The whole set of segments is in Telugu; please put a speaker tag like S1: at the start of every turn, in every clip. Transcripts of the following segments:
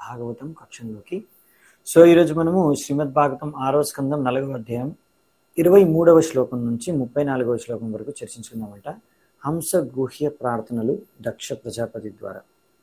S1: భాగవతం కక్షంలోకి సో ఈరోజు మనము శ్రీమద్ భాగవతం ఆరో స్కందం నలుగవ అధ్యాయం ఇరవై మూడవ శ్లోకం నుంచి ముప్పై నాలుగవ శ్లోకం వరకు చర్చించుకుందామంట హంస గుహ్య ప్రార్థనలు దక్ష ప్రజాపతి ద్వారా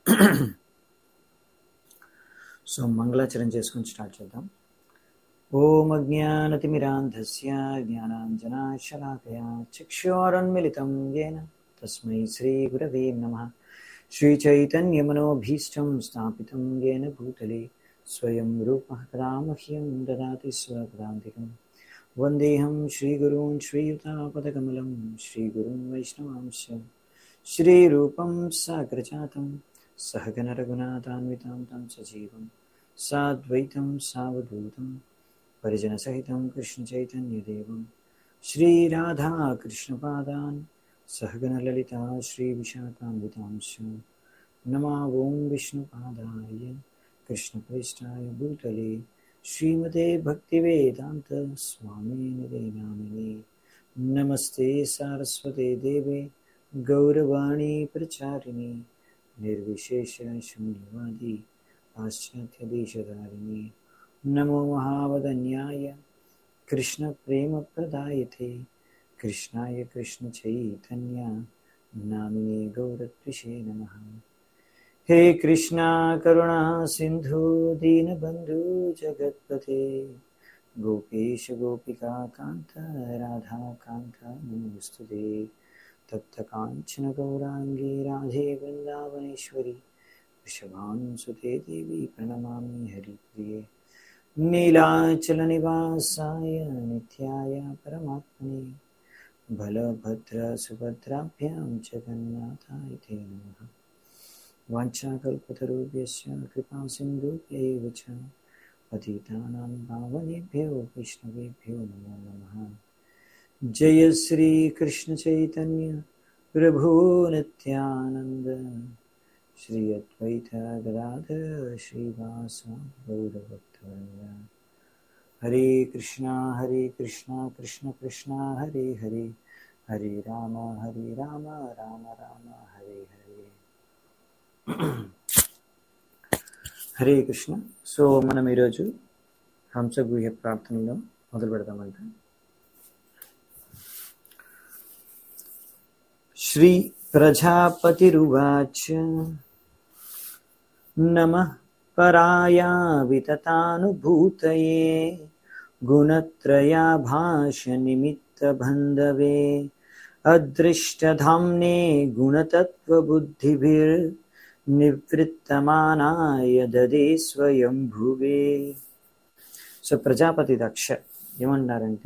S1: సో మంగళాచరణ చేసుకుని స్టార్ట్ చేద్దాం ఓం అజ్ఞానతిమిరాంధస్య జ్ఞానాంజనాశలాకయా చక్షోరన్మిళితం येन తస్మై శ్రీగురవే నమః श्रीचैतन्यमनोभीष्टं स्थापितं येन भूतले स्वयं रूपः रामह्यं ददाति स्वपदान्तिकं वन्देऽहं श्रीगुरून् श्रीयुतापदकमलं श्रीगुरुं वैष्णवांश श्रीरूपं साग्रजातं सहगनरघुनाथान्वितां तं सजीवं साद्वैतं सावधूतं परिजनसहितं कृष्णचैतन्यदेवं श्रीराधाकृष्णपादान् सहगणललिता श्रीविशाखान्वितांश नमा ॐ विष्णुपादाय कृष्णप्रेष्ठाय भूतले श्रीमते भक्तिवेदान्त स्वामिनिदे नामिने नमस्ते सारस्वते देवे गौरवाणी प्रचारिणे निर्विशेषशून्यवादी पाश्चात्यदेशधारिणे नमो महावदन्याय कृष्णप्रेमप्रदायते कृष्णाय कृष्णचैतन्य नामिने गौरत्विषे नमः हे कृष्णा करुणा सिन्धु दीनबन्धु जगत्पते गोपेश गोपिका कान्त राधाकान्त नमोऽस्तुते तप्तकाञ्चन गौराङ्गी राधे वृन्दावनेश्वरि वृषभानुसुते देवी प्रणमामि हरिप्रिये नीलाचलनिवासाय नित्याय परमात्मने बलभद्रसुभद्राभ्यां जगन्नाथाय ते नमः वाञ्छाकल्पतरुभ्यश्च कृपासिन्धुभ्यैव च पतितानां पावनेभ्यो वैष्णवेभ्यो नमो नमः जय श्रीकृष्णचैतन्य प्रभो नित्यानन्द श्री अद्वैत गदाधर श्रीवास गौरभक्तवृन्द हरे कृष्णा हरे कृष्णा कृष्ण कृष्णा हरे हरे हरे राम हरे राम राम राम హరే హరే హరే కృష్ణ సో మనం ఈరోజు హంసగుహ్య ప్రార్థనలో మొదలు పెడతామంట శ్రీ ప్రజాపతిరువాచ నమః पराया विततानुभूतये गुणत्रयाभाषनिमित्तबन्धवे अदृष्टधाम्ने गुणतत्त्वबुद्धिभिर्निवृत्तमानाय ददे స్వయంభువే సో ప్రజాపతి దక్ష ఏమన్నారంటే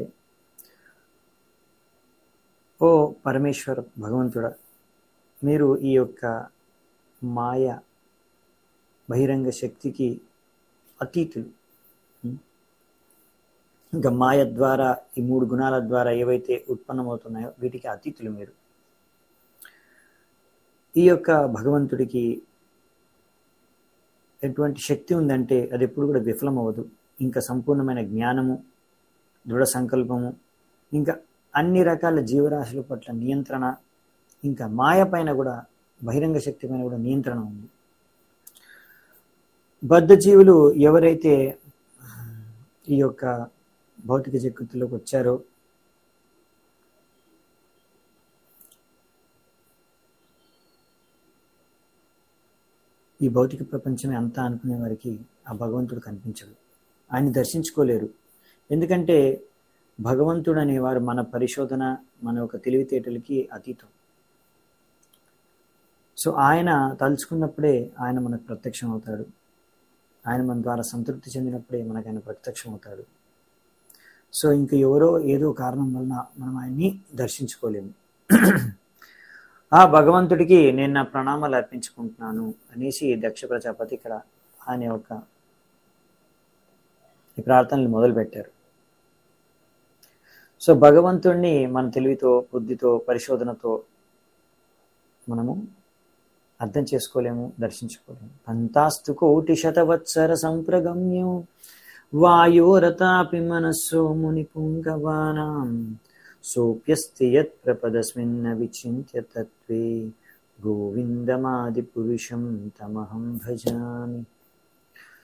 S1: ఓ పరమేశ్వర భగవంతుడా మీరు ఈ యొక్క మాయ బహిరంగ శక్తికి అతీతులు ఇంకా మాయ ద్వారా ఈ మూడు గుణాల ద్వారా ఏవైతే ఉత్పన్నమవుతున్నాయో వీటికి అతీతులు మీరు ఈ యొక్క భగవంతుడికి ఎటువంటి శక్తి ఉందంటే అది ఎప్పుడు కూడా విఫలం అవ్వదు ఇంకా సంపూర్ణమైన జ్ఞానము దృఢ సంకల్పము ఇంకా అన్ని రకాల జీవరాశుల పట్ల నియంత్రణ ఇంకా మాయ పైన కూడా బహిరంగ శక్తి పైన కూడా నియంత్రణ ఉంది బద్ధజీవులు ఎవరైతే ఈ యొక్క భౌతిక జగత్తులోకి వచ్చారో ఈ భౌతిక ప్రపంచమే అంతా అనుకునే వారికి ఆ భగవంతుడు కనిపించడు ఆయన్ని దర్శించుకోలేరు ఎందుకంటే భగవంతుడు అనేవారు మన పరిశోధన మన యొక్క తెలివితేటలకి అతీతం సో ఆయన తలుచుకున్నప్పుడే ఆయన మనకు ప్రత్యక్షం అవుతాడు ఆయన మన ద్వారా సంతృప్తి చెందినప్పుడే మనకు ఆయన ప్రత్యక్షం అవుతాడు సో ఇంక ఎవరో ఏదో కారణం వలన మనం ఆయన్ని దర్శించుకోలేము ఆ భగవంతుడికి నేను నా ప్రణామాలు అర్పించుకుంటున్నాను అనేసి దక్ష ప్రజాపతి ఇక్కడ ఆయన యొక్క ఈ ప్రార్థనలు మొదలుపెట్టారు సో భగవంతుణ్ణి మన తెలివితో బుద్ధితో పరిశోధనతో మనము అర్థం చేసుకోలేము దర్శించుకోలేము పంతాస్తు కోటి శతవత్సర సంప్రగమ్యం వాయోరతాపి మనస్సో ముని పుంగవానాం సోప్యస్తి యత్ ప్రపదస్మిన్న విచింత్య తత్వే గోవిందమాది పురుషం తమహం భజామి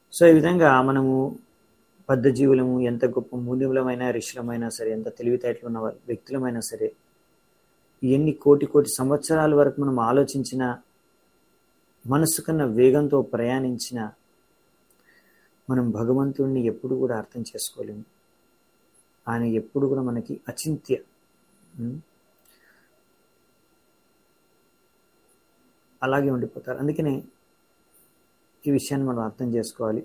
S1: సో ఈ విధంగా మనము బద్ధజీవులము ఎంత గొప్ప మూల్యములమైన ఋషులమైనా సరే ఎంత తెలివితేటలు ఉన్న వారు- వ్యక్తులమైనా సరే ఎన్ని కోటి కోటి సంవత్సరాల వరకు మనం ఆలోచించిన మనస్సు కన్నా వేగంతో ప్రయాణించిన మనం భగవంతుడిని ఎప్పుడు కూడా అర్థం చేసుకోలేము ఆయన ఎప్పుడు కూడా మనకి అచింత్య ఉం? అలాగే ఉండిపోతారు అందుకనే ఈ విషయాన్ని మనం అర్థం చేసుకోవాలి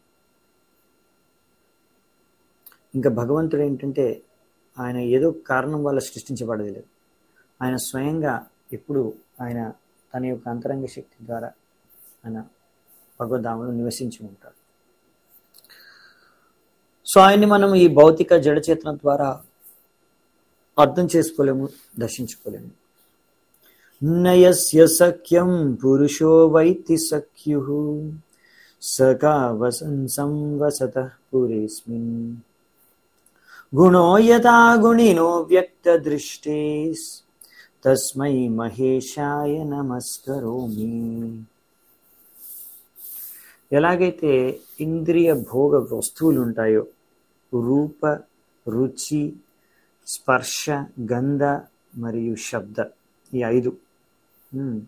S1: ఇంకా భగవంతుడు ఏంటంటే ఆయన ఏదో కారణం వల్ల సృష్టించబడేది లేదు ఆయన స్వయంగా ఎప్పుడు ఆయన తన యొక్క అంతరంగ శక్తి ద్వారా ఆయన భగవద్ధామంలో నివసించి ఉంటాడు సో ఆయన్ని మనం ఈ భౌతిక జడచేతనం ద్వారా అర్థం చేసుకోలేము దర్శించుకోలేము నయస్య సఖ్యం పురుషో వైతి సఖ్యు సకా వసన్ సంవసత పురేస్మిన్ గుణో యథా గుణినో వ్యక్త దృష్టేస్ తస్మై మహేశాయ నమస్కరోమి ఎలాగైతే ఇంద్రియ భోగ వస్తువులు ఉంటాయో రూప రుచి స్పర్శ గంధ మరియు శబ్ద ఈ ఐదు ఉమ్.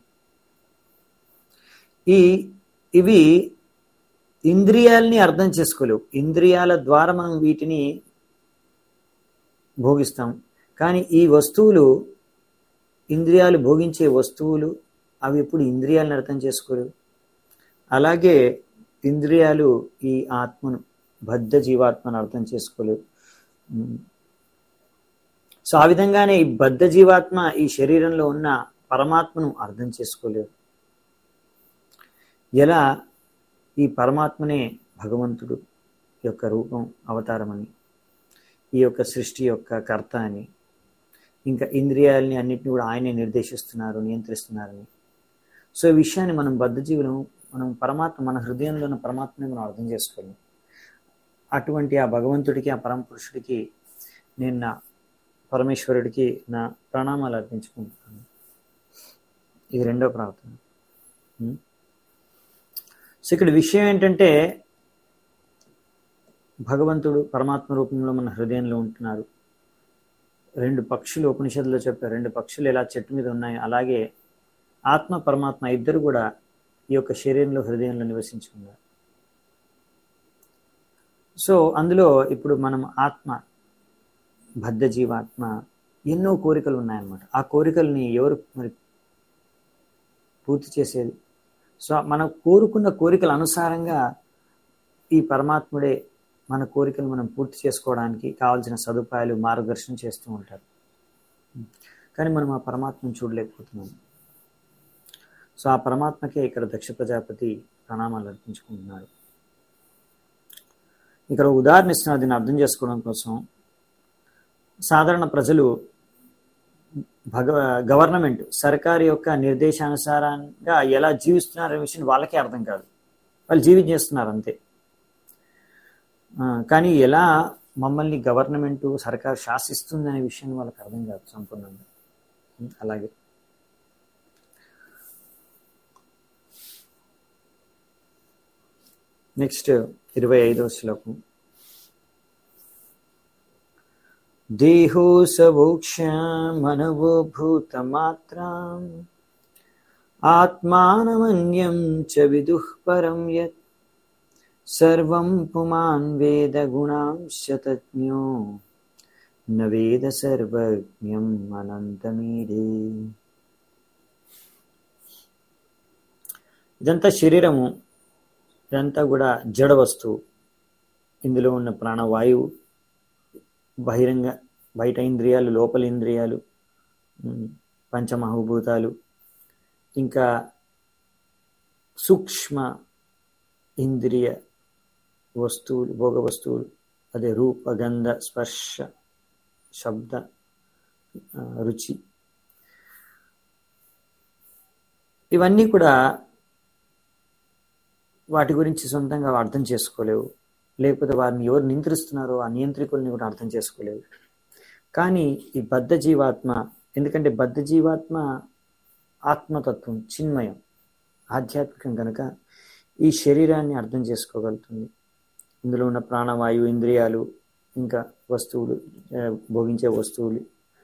S1: ఈ ఇవి ఇంద్రియాలని అర్థం చేసుకోలేవు ఇంద్రియాల ద్వారా మనం వీటిని భోగిస్తాం కానీ ఈ వస్తువులు ఇంద్రియాలు భోగించే వస్తువులు అవి ఎప్పుడు ఇంద్రియాలను అర్థం చేసుకోలేవు అలాగే ఇంద్రియాలు ఈ ఆత్మను బద్ధ జీవాత్మను అర్థం చేసుకోలేవు ఉమ్. సో ఆ విధంగానే ఈ బద్ధ జీవాత్మ ఈ శరీరంలో ఉన్న పరమాత్మను అర్థం చేసుకోలేరు ఎలా ఈ పరమాత్మనే భగవంతుడు యొక్క రూపం అవతారమని ఈ యొక్క సృష్టి యొక్క కర్త అని ఇంకా ఇంద్రియాలని అన్నిటిని కూడా ఆయనే నిర్దేశిస్తున్నారు నియంత్రిస్తున్నారని సో ఈ విషయాన్ని మనం బద్ధజీవులం మనం పరమాత్మ మన హృదయంలో ఉన్న పరమాత్మని మనం అర్థం చేసుకోలేము అటువంటి ఆ భగవంతుడికి ఆ పరమ పురుషుడికి నేను నా పరమేశ్వరుడికి నా ప్రణామాలు అర్పించుకుంటున్నాను ఇది రెండో ప్రార్థన ఉం? సో ఇక్కడ విషయం ఏంటంటే భగవంతుడు పరమాత్మ రూపంలో మన హృదయంలో ఉంటున్నారు రెండు పక్షులు ఉపనిషత్తులో చెప్పారు రెండు పక్షులు ఎలా చెట్టు మీద ఉన్నాయి అలాగే ఆత్మ పరమాత్మ ఇద్దరు కూడా ఈ యొక్క శరీరంలో హృదయంలో నివసించుకున్నారు సో అందులో ఇప్పుడు మనం ఆత్మ బద్ధ జీవాత్మ ఎన్నో కోరికలు ఉన్నాయన్నమాట ఆ కోరికల్ని ఎవరు మరి పూర్తి చేసేది సో మనం కోరుకున్న కోరికల అనుసారంగా ఈ పరమాత్ముడే మన కోరికలు మనం పూర్తి చేసుకోవడానికి కావాల్సిన సదుపాయాలు మార్గదర్శనం చేస్తూ ఉంటారు కానీ మనం ఆ పరమాత్మను చూడలేకపోతున్నాం సో ఆ పరమాత్మకే ఇక్కడ దక్ష ప్రజాపతి ప్రణామాలు అర్పించుకుంటున్నాడు ఇక్కడ ఒక ఉదాహరణ ఇస్తున్నారు దీన్ని అర్థం చేసుకోవడం కోసం సాధారణ ప్రజలు భగ గవర్నమెంట్ సర్కారు యొక్క నిర్దేశానుసారంగా ఎలా జీవిస్తున్నారనే విషయం వాళ్ళకే అర్థం కాదు వాళ్ళు జీవించేస్తున్నారు అంతే ఆ, కానీ ఎలా మమ్మల్ని గవర్నమెంట్ సర్కారు శాసిస్తుంది అనే విషయం వాళ్ళకి అర్థం కాదు సంపూర్ణంగా ఉం, అలాగే నెక్స్ట్ ఇరవై ఐదవ శ్లోకం దేహోసవోక్షమనవో భూతమాత్రాం ఆత్మానమన్యం చ విదుః పరం యత్ సర్వం పుమాన్ వేద గుణాంశ తజ్ఞో న వేద సర్వజ్ఞం అనంతమీడే ఇదంతా శరీరము ఇదంతా కూడా జడ వస్తువు ఇందులో ఉన్న ప్రాణవాయువు బహిరంగ బయట ఇంద్రియాలు లోపల ఇంద్రియాలు ఉమ్, పంచమహాభూతాలు ఇంకా సూక్ష్మ ఇంద్రియ వస్తువులు భోగ వస్తువులు అదే రూప గంధ స్పర్శ శబ్ద ఆ, రుచి ఇవన్నీ కూడా వాటి గురించి సొంతంగా అర్థం చేసుకోలేవు లేకపోతే వారిని ఎవరు నియంత్రిస్తున్నారో ఆ నియంత్రికుల్ని కూడా అర్థం చేసుకోలేవు కానీ ఈ బద్ధ జీవాత్మ ఎందుకంటే బద్ధ జీవాత్మ ఆత్మతత్వం చిన్మయం ఆధ్యాత్మికం కనుక ఈ శరీరాన్ని అర్థం చేసుకోగలుగుతుంది ఇందులో ఉన్న ప్రాణవాయువు ఇంద్రియాలు ఇంకా వస్తువులు ఆ, భోగించే వస్తువులు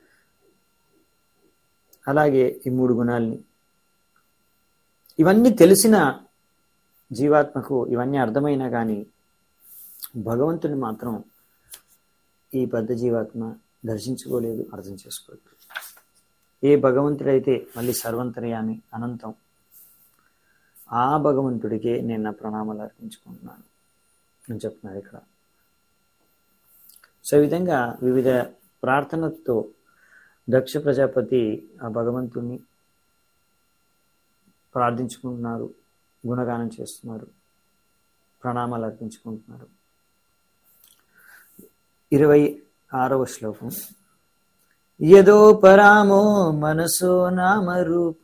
S1: అలాగే ఈ మూడు గుణాలని ఇవన్నీ తెలిసిన జీవాత్మకు ఇవన్నీ అర్థమైనా కానీ భగవంతుని మాత్రం ఈ పెద్ద జీవాత్మ దర్శించుకోలేదు అర్థం చేసుకోలేదు ఏ భగవంతుడైతే మళ్ళీ సర్వంతర్యాన్ని అనంతం ఆ భగవంతుడికే నేను నా ప్రణామాలు అర్పించుకుంటున్నాను అని చెప్తున్నారు ఇక్కడ సో ఈ విధంగా వివిధ ప్రార్థనలతో దక్ష ప్రజాపతి ఆ భగవంతుణ్ణి ప్రార్థించుకుంటున్నారు గుణగానం చేస్తున్నారు ప్రణామాలు అర్పించుకుంటున్నారు ఇరవై ఆరవ శ్లోకం యదో పరామో మనసో నామ రూప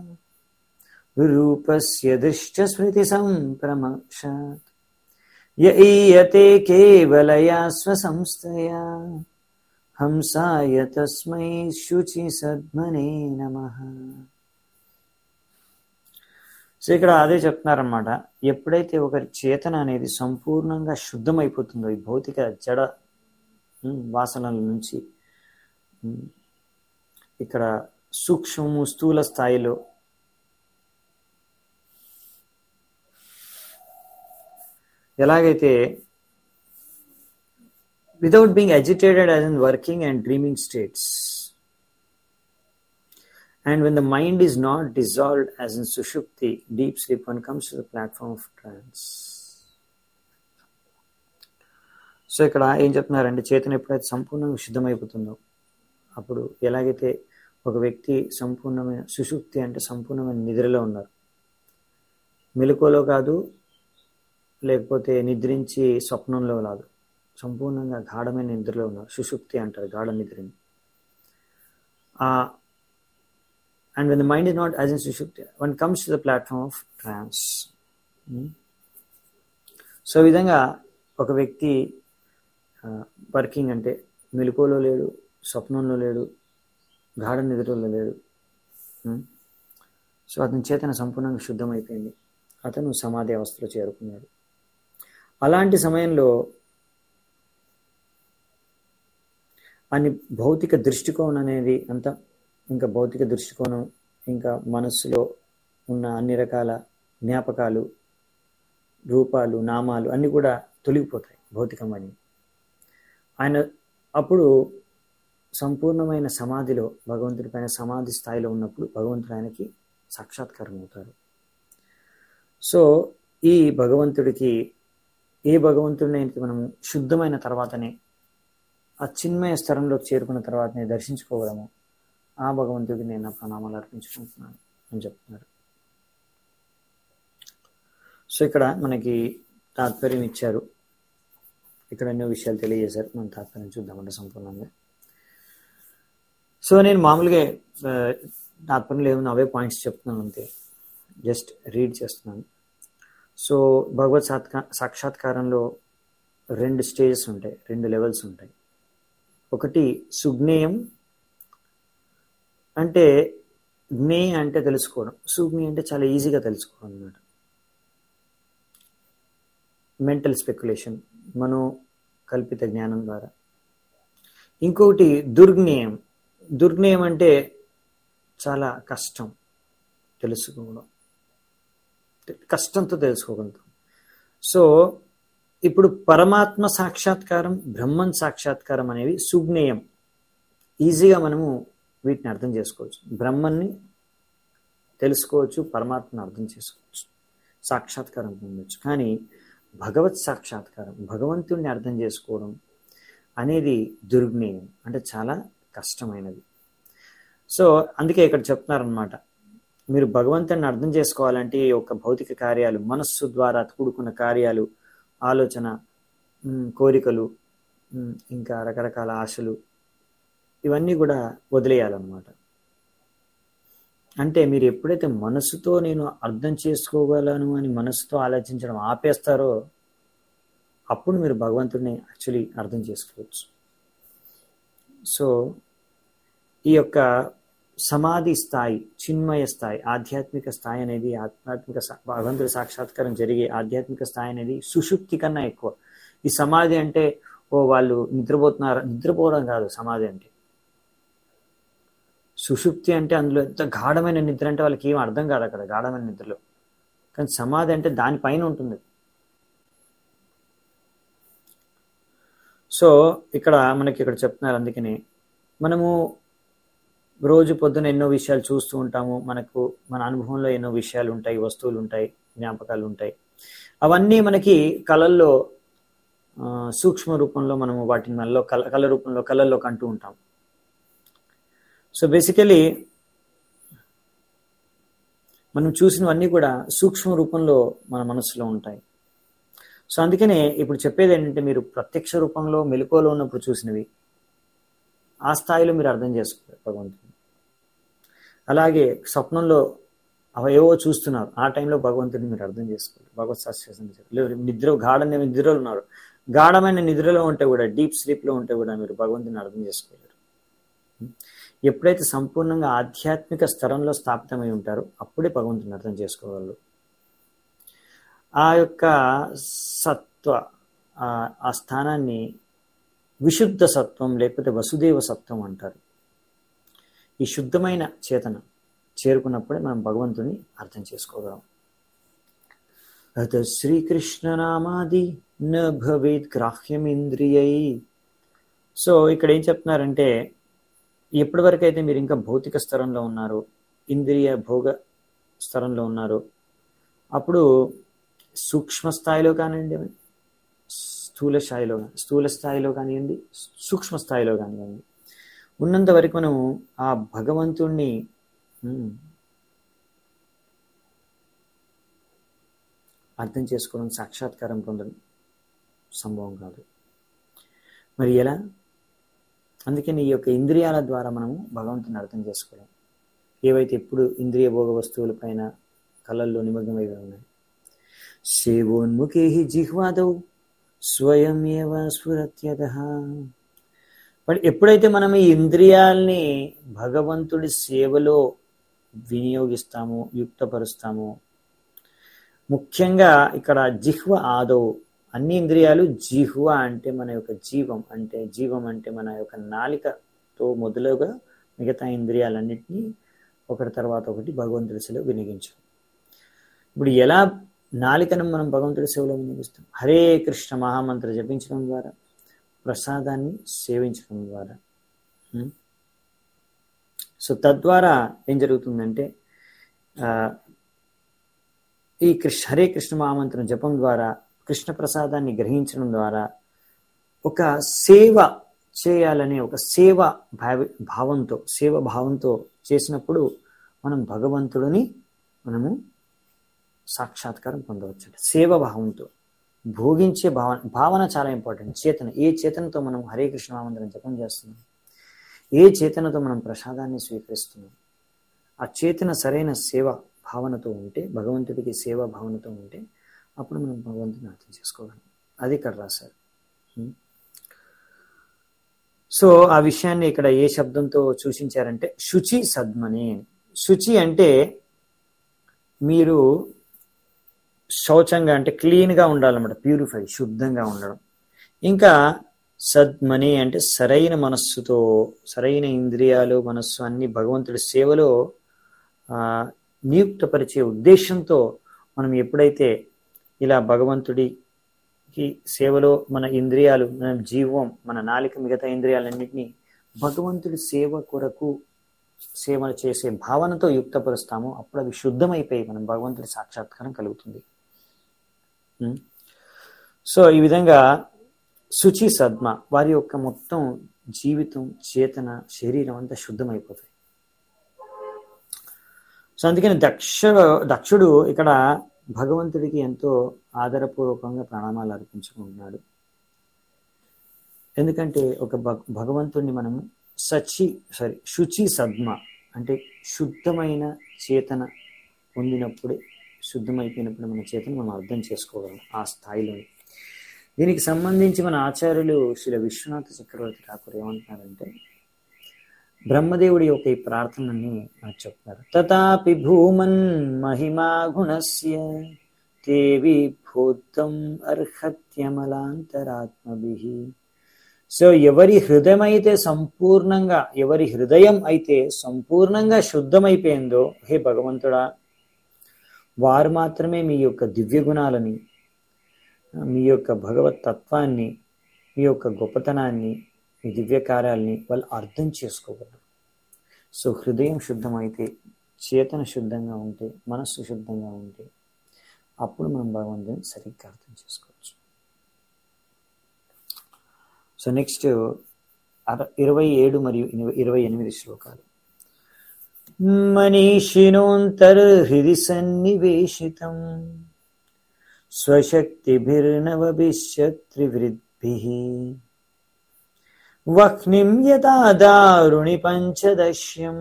S1: రూపస్య దృష్ట స్మృతి సంప్రమక్షాత్ య ఈయతే కేవలయా స్వసంస్థయా హంసాయ తస్మై శుచి సద్మనే నమః సో ఇక్కడ అదే చెప్తున్నారనమాట ఎప్పుడైతే ఒకరి చేతన అనేది సంపూర్ణంగా శుద్ధమైపోతుందో ఈ భౌతిక జడ ఉమ్, వాసనల నుంచి ఉమ్, ఇక్కడ సూక్ష్మము స్థూల స్థాయిలో ఎలాగైతే without being agitated as in working and dreaming states. And when the mind is not dissolved as in sushupti, deep sleep, one comes to the platform of trance. So ఇక్కడ ఏం చెప్తున్నారంటే చేతన ఎప్పుడైతే సంపూర్ణంగా శుద్ధమైపోతుందో అప్పుడు ఎలాగైతే ఒక వ్యక్తి సంపూర్ణమైన సుషుప్తి అంటే సంపూర్ణమైన నిద్రలో ఉన్నారు మెలకువలో కాదు లేకపోతే నిద్రించి స్వప్నంలో కాదు సంపూర్ణంగా గాఢమైన నిద్రలో ఉన్నారు సుషుప్తి అంటారు గాఢ నిద్రని and when the mind is not as in sushupti one comes to the platform of trance so ఈ విధంగా ఒక వ్యక్తి వర్కింగ్ అంటే మెలకువలో లేడు స్వప్నంలో లేడు గాఢ నిద్రలో లేడు సో అతని చేతన సంపూర్ణంగా శుద్ధమైపోయింది అతను సమాధి అవస్థలో చేరుకున్నాడు అలాంటి సమయంలో అని భౌతిక దృష్టికోణం అనేది అంతా ఇంకా భౌతిక దృష్టికోణం ఇంకా మనస్సులో ఉన్న అన్ని రకాల జ్ఞాపకాలు రూపాలు నామాలు అన్నీ కూడా తొలగిపోతాయి భౌతికమని ఆయన అప్పుడు సంపూర్ణమైన సమాధిలో భగవంతుడి పైన సమాధి స్థాయిలో ఉన్నప్పుడు భగవంతుడు ఆయనకి సాక్షాత్కారం అవుతారు సో ఈ భగవంతుడికి ఏ భగవంతుడిని అయితే మనము శుద్ధమైన తర్వాతనే ఆ చిన్మయ స్థలంలోకి చేరుకున్న తర్వాతనే దర్శించుకోగలము ఆ భగవంతుడికి నేను నా ప్రణామాలు అర్పించుకుంటున్నాను అని చెప్తున్నారు సో ఇక్కడ మనకి తాత్పర్యం ఇచ్చారు ఇక్కడ ఎన్నో విషయాలు తెలియజేశారు మనం తాత్పర్యం చూద్దామంటే సంపూర్ణంగా సో నేను మామూలుగా తాత్పర్యంలో ఏమన్నా అవే పాయింట్స్ చెప్తున్నాను అంతే జస్ట్ రీడ్ చేస్తున్నాను సో భగవత్ సాత్కా సాక్షాత్కారంలో రెండు స్టేజెస్ ఉంటాయి రెండు లెవెల్స్ ఉంటాయి ఒకటి సుజ్ఞేయం అంటే జ్ఞేయ అంటే తెలుసుకోవడం సుజ్ఞేయ అంటే చాలా ఈజీగా తెలుసుకోవడం అన్నమాట మెంటల్ స్పెక్యులేషన్ మనో కల్పిత జ్ఞానం ద్వారా ఇంకొకటి దుర్జ్ఞేయం దుర్జ్ఞేయం అంటే చాలా కష్టం తెలుసుకోవడం కష్టంతో తెలుసుకోగలుగుతాం సో ఇప్పుడు పరమాత్మ సాక్షాత్కారం బ్రహ్మన్ సాక్షాత్కారం అనేవి సుజ్ఞేయం ఈజీగా మనము వీటిని అర్థం చేసుకోవచ్చు బ్రహ్మన్ని తెలుసుకోవచ్చు పరమాత్మను అర్థం చేసుకోవచ్చు సాక్షాత్కారం పొందవచ్చు కానీ భగవత్ సాక్షాత్కారం భగవంతుడిని అర్థం చేసుకోవడం అనేది దుర్జ్ఞేయం అంటే చాలా కష్టమైనది సో అందుకే ఇక్కడ చెప్తున్నారనమాట మీరు భగవంతుని అర్థం చేసుకోవాలంటే ఒక భౌతిక కార్యాలు మనస్సు ద్వారా కూడుకున్న కార్యాలు ఆలోచన కోరికలు ఇంకా రకరకాల ఆశలు ఇవన్నీ కూడా వదిలేయాలన్నమాట అంటే మీరు ఎప్పుడైతే మనసుతో నేను అర్థం చేసుకోగలను అని మనసుతో ఆలోచించడం ఆపేస్తారో అప్పుడు మీరు భగవంతుడిని యాక్చువల్లీ అర్థం చేసుకోవచ్చు సో ఈ యొక్క సమాధి స్థాయి చిన్మయ స్థాయి ఆధ్యాత్మిక స్థాయి అనేది ఆధ్యాత్మిక సా- భగవంతుడి సాక్షాత్కారం జరిగే ఆధ్యాత్మిక స్థాయి అనేది సుషుప్తి కన్నా ఎక్కువ ఈ సమాధి అంటే ఓ వాళ్ళు నిద్రపోతున్నారు నిద్రపోవడం కాదు సమాధి అంటే సుషుప్తి అంటే అందులో ఎంత గాఢమైన నిద్ర అంటే వాళ్ళకి ఏం అర్థం కాదు అక్కడ గాఢమైన నిద్రలో కానీ సమాధి అంటే దానిపైన ఉంటుంది సో ఇక్కడ మనకి ఇక్కడ చెప్తున్నారు అందుకని మనము రోజు పొద్దున ఎన్నో విషయాలు చూస్తూ ఉంటాము మనకు మన అనుభవంలో ఎన్నో విషయాలు ఉంటాయి వస్తువులు ఉంటాయి జ్ఞాపకాలు ఉంటాయి అవన్నీ మనకి కళల్లో ఆ, సూక్ష్మ రూపంలో మనము వాటిని మనలో కళ కళ రూపంలో కళల్లో కంటూ ఉంటాం సో బేసికలీ మనం చూసినవన్నీ కూడా సూక్ష్మ రూపంలో మన మనసులో ఉంటాయి సో అందుకనే ఇప్పుడు చెప్పేది ఏంటంటే మీరు ప్రత్యక్ష రూపంలో మెలకువలో ఉన్నప్పుడు చూసినవి ఆ స్థాయిలో మీరు అర్థం చేసుకోవాలి భగవంతుని అలాగే స్వప్నంలో అవి ఏవో చూస్తున్నారు ఆ టైంలో భగవంతుడిని మీరు అర్థం చేసుకోవాలి భగవత్ శాస్త్రం లేదు నిద్ర గాఢ నిద్రలో ఉన్నారు గాఢమైన నిద్రలో ఉంటే కూడా డీప్ స్లీప్లో ఉంటే కూడా మీరు భగవంతుని అర్థం చేసుకోలేరు ఎప్పుడైతే సంపూర్ణంగా ఆధ్యాత్మిక స్థలంలో స్థాపితమై ఉంటారో అప్పుడే భగవంతుని అర్థం చేసుకోగలరు ఆ యొక్క సత్వ ఆ- ఆ స్థానాన్ని విశుద్ధ సత్వం లేకపోతే వసుదేవ సత్వం అంటారు ఈ శుద్ధమైన చేతన చేరుకున్నప్పుడే మనం భగవంతుని అర్థం చేసుకోగలం అత శ్రీకృష్ణనామాది న భవేత్ గ్రాహ్యమింద్రియై సో ఇక్కడ ఏం చెప్తున్నారంటే ఎప్పటి వరకు అయితే మీరు ఇంకా భౌతిక స్థలంలో ఉన్నారు ఇంద్రియ భోగ స్థలంలో ఉన్నారు అప్పుడు సూక్ష్మ స్థాయిలో కానివ్వండి స్థూల స్థాయిలో స్థూల స్థాయిలో కానివ్వండి సూక్ష్మ స్థాయిలో కానివ్వండి ఉన్నంత వరకు మనము ఆ భగవంతుణ్ణి ఉమ్, అర్థం చేసుకోవడం సాక్షాత్కారం పొందడం సంభవం కాదు మరి ఎలా అందుకని ఈ యొక్క ఇంద్రియాల ద్వారా మనము భగవంతుని అర్థం చేసుకోలేం ఏవైతే ఎప్పుడు ఇంద్రియ భోగ వస్తువుల పైన కళల్లో నిమగ్నమై ఉన్నాయి సేవోన్ముఖే జిహ్వాదౌ స్వయం ఏవ స్ఫురత్యత మరి ఎప్పుడైతే మనం ఈ ఇంద్రియాల్ని భగవంతుడి సేవలో వినియోగిస్తామో యుక్తపరుస్తామో ముఖ్యంగా ఇక్కడ జిహ్వ ఆదౌ అన్ని ఇంద్రియాలు జిహ్వ అంటే మన యొక్క జీవం అంటే జీవం అంటే మన యొక్క నాలికతో మొదలుగా మిగతా ఇంద్రియాలన్నింటినీ ఒకటి తర్వాత ఒకటి భగవంతుడి సేవలో వినియోగించాం ఇప్పుడు ఎలా నాలికను మనం భగవంతుడి సేవలో వినియోగిస్తాం హరే కృష్ణ మహామంత్ర జపించడం ద్వారా ప్రసాదాన్ని సేవించడం ద్వారా ఉం? సో తద్వారా ఏం జరుగుతుందంటే ఆ, ఈ కృష్ణ హరే కృష్ణ మహామంత్రం జపం ద్వారా కృష్ణ ప్రసాదాన్ని గ్రహించడం ద్వారా ఒక సేవ చేయాలనే ఒక సేవ భావ భావంతో సేవ భావంతో చేసినప్పుడు మనం భగవంతుడిని మనము సాక్షాత్కారం పొందవచ్చు సేవ భావంతో భోగించే భావన భావన చాలా ఇంపార్టెంట్ చేతన ఏ చేతనతో మనం హరే కృష్ణ మహామంత్రం జపం చేస్తున్నాం ఏ చేతనతో మనం ప్రసాదాన్ని స్వీకరిస్తున్నాం ఆ చేతన సరైన సేవ భావనతో ఉంటే భగవంతుడికి సేవ భావనతో ఉంటే అప్పుడు మనం భగవంతుని అర్థం చేసుకోగలం అది ఇక్కడ రాశారు ఉం? సో ఆ విషయాన్ని ఇక్కడ ఏ శబ్దంతో సూచించారంటే శుచి సద్మని శుచి అంటే మీరు శౌచంగా అంటే క్లీన్గా ఉండాలన్నమాట ప్యూరిఫై శుద్ధంగా ఉండడం ఇంకా సద్మని అంటే సరైన మనస్సుతో సరైన ఇంద్రియాలు మనస్సు అన్ని భగవంతుడి సేవలో ఆ, నియుక్తపరిచే ఉద్దేశంతో మనం ఎప్పుడైతే ఇలా భగవంతుడికి సేవలో మన ఇంద్రియాలు మన జీవం మన నాలిక మిగతా ఇంద్రియాలన్నింటినీ భగవంతుడి సేవ కొరకు సేవ చేసే భావనతో యుక్తపరుస్తామో అప్పుడు అవి శుద్ధమైపోయి మనం భగవంతుడి సాక్షాత్కారం కలుగుతుంది ఉం? సో ఈ విధంగా శుచి సద్మ వారి యొక్క మొత్తం జీవితం చేతన శరీరం అంతా శుద్ధమైపోతాయి సో అందుకని దక్ష దక్షుడు ఇక్కడ భగవంతుడికి ఎంతో ఆదరపూర్వకంగా ప్రణామాలు అర్పించుకుంటున్నాడు ఎందుకంటే ఒక భగ భగవంతుడిని మనము సచి సారీ శుచి సద్మ అంటే శుద్ధమైన చేతన పొందినప్పుడే శుద్ధమైపోయినప్పుడు మన చేతను మనం అర్థం చేసుకోగలం ఆ స్థాయిలో దీనికి సంబంధించి మన ఆచార్యులు శ్రీ విశ్వనాథ చక్రవర్తి ఠాకూర్ ఏమంటున్నారంటే బ్రహ్మదేవుడి యొక్క ఈ ప్రార్థనని మనకు చెప్తున్నారు తథాపి భూమన్ మహిమా గుణస్య తే విభూతం అర్హత్యమలాంతరాత్మభి సో ఎవరి హృదయం అయితే సంపూర్ణంగా ఎవరి హృదయం అయితే సంపూర్ణంగా శుద్ధమైపోయిందో హే భగవంతుడా వారు మాత్రమే మీ యొక్క దివ్య గుణాలని మీ యొక్క భగవత్ తత్వాన్ని మీ యొక్క గొప్పతనాన్ని మీ దివ్య కార్యాలని వాళ్ళు అర్థం చేసుకోగలరు సో హృదయం శుద్ధమైతే చేతన శుద్ధంగా ఉంటే మనస్సు శుద్ధంగా ఉంటే అప్పుడు మనం భగవంతుని సరిగ్గా అర్థం చేసుకోవచ్చు సో నెక్స్ట్ అర ఇరవై ఏడు మరియు ఇరవై ఎనిమిది శ్లోకాలు మనీషినోంతర్హృది సన్నివేశితం స్వశక్తిభిర్నవభిశ్చత్రివృద్భిः వహ్నిం యథా దారుణి పంచదశ్యం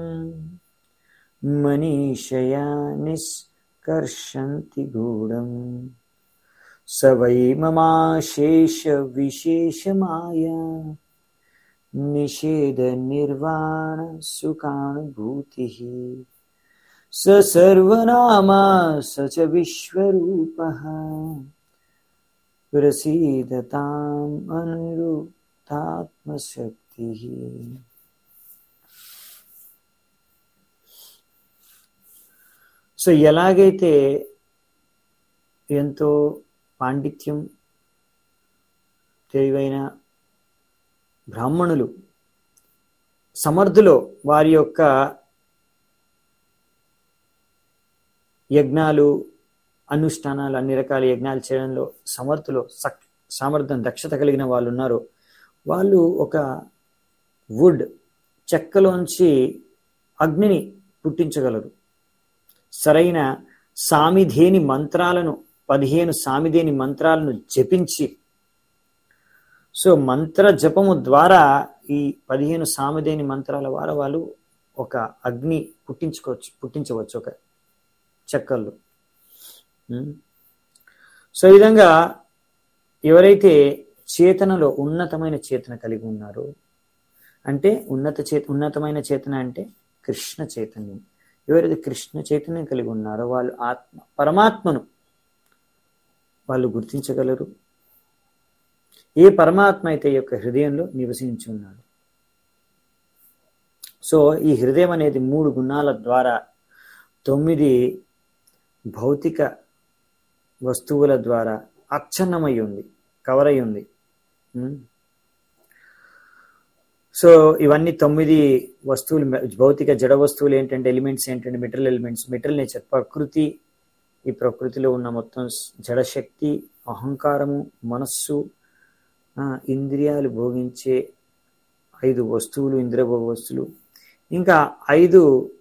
S1: మనీషయా నిష్కర్షంతి గూఢం స వై మమాశేష విశేషమాయా నిషేధ నిర్వాణ సుఖానుభూతి స సర్వనామా స చ విశ్వరూప ప్రసీదతాం అనురుతాత్మశక్తి సో ఎలాగైతే ఎంతో పాండిత్యం తెలివైన బ్రాహ్మణులు సమర్థులో వారి యొక్క యజ్ఞాలు అనుష్ఠానాలు అన్ని రకాల యజ్ఞాలు చేయడంలో సమర్థులో సక్ సామర్థ్యం దక్షత కలిగిన వాళ్ళు ఉన్నారు వాళ్ళు ఒక వుడ్ చెక్కలోంచి అగ్నిని పుట్టించగలరు సరైన సామిధేని మంత్రాలను పదిహేను సామిధేని మంత్రాలను జపించి సో మంత్ర జపము ద్వారా ఈ పదిహేను సామిదేని మంత్రాల ద్వారా వాళ్ళు ఒక అగ్ని పుట్టించుకోవచ్చు పుట్టించవచ్చు ఒక చెక్కల్లో సో ఈ విధంగా ఎవరైతే చేతనలో ఉన్నతమైన చేతన కలిగి ఉన్నారో అంటే ఉన్నత చేత ఉన్నతమైన చేతన అంటే కృష్ణ చైతన్యం ఎవరైతే కృష్ణ చైతన్యం కలిగి ఉన్నారో వాళ్ళు ఆత్మ పరమాత్మను వాళ్ళు గుర్తించగలరు ఏ పరమాత్మ అయితే యొక్క హృదయంలో నివసించి ఉన్నాడు సో ఈ హృదయం అనేది మూడు గుణాల ద్వారా తొమ్మిది భౌతిక వస్తువుల ద్వారా అచ్ఛన్నమై ఉంది కవర్ అయి ఉంది సో ఇవన్నీ తొమ్మిది వస్తువులు భౌతిక జడ వస్తువులు ఏంటంటే ఎలిమెంట్స్ ఏంటంటే మెటీరియల్ ఎలిమెంట్స్ మెటీరియల్ నేచర్ ప్రకృతి ఈ ప్రకృతిలో ఉన్న మొత్తం జడశక్తి అహంకారము మనస్సు ఇంద్రియాలు భోగించే ఐదు వస్తువులు ఇంద్రియభోగ వస్తువులు ఇంకా ఐదు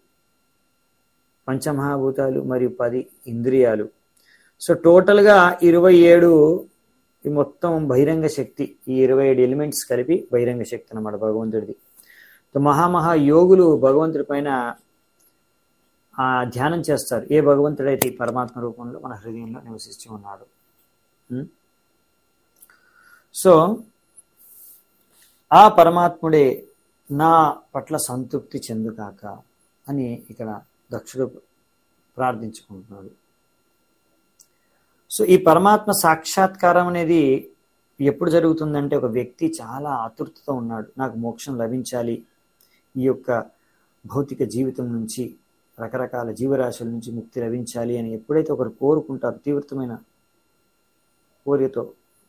S1: పంచమహాభూతాలు మరియు పది ఇంద్రియాలు సో టోటల్గా ఇరవై ఏడు ఈ మొత్తం బహిరంగ శక్తి ఈ ఇరవై ఏడు ఎలిమెంట్స్ కలిపి బహిరంగ శక్తి అన్నమాట భగవంతుడిది మహామహా యోగులు భగవంతుడి పైన ధ్యానం చేస్తారు ఏ భగవంతుడైతే ఈ పరమాత్మ రూపంలో మన హృదయంలో నివసిస్తూ ఉన్నాడు సో ఆ పరమాత్ముడే నా పట్ల సంతృప్తి చెందుకాక అని ఇక్కడ దక్షుడు ప్రార్థించుకుంటున్నాడు సో ఈ పరమాత్మ సాక్షాత్కారం అనేది ఎప్పుడు జరుగుతుందంటే ఒక వ్యక్తి చాలా ఆతృతతో ఉన్నాడు నాకు మోక్షం లభించాలి ఈ యొక్క భౌతిక జీవితం నుంచి రకరకాల జీవరాశుల నుంచి ముక్తి లభించాలి అని ఎప్పుడైతే ఒకరు కోరుకుంటారు తీవ్రతమైన కోరికతో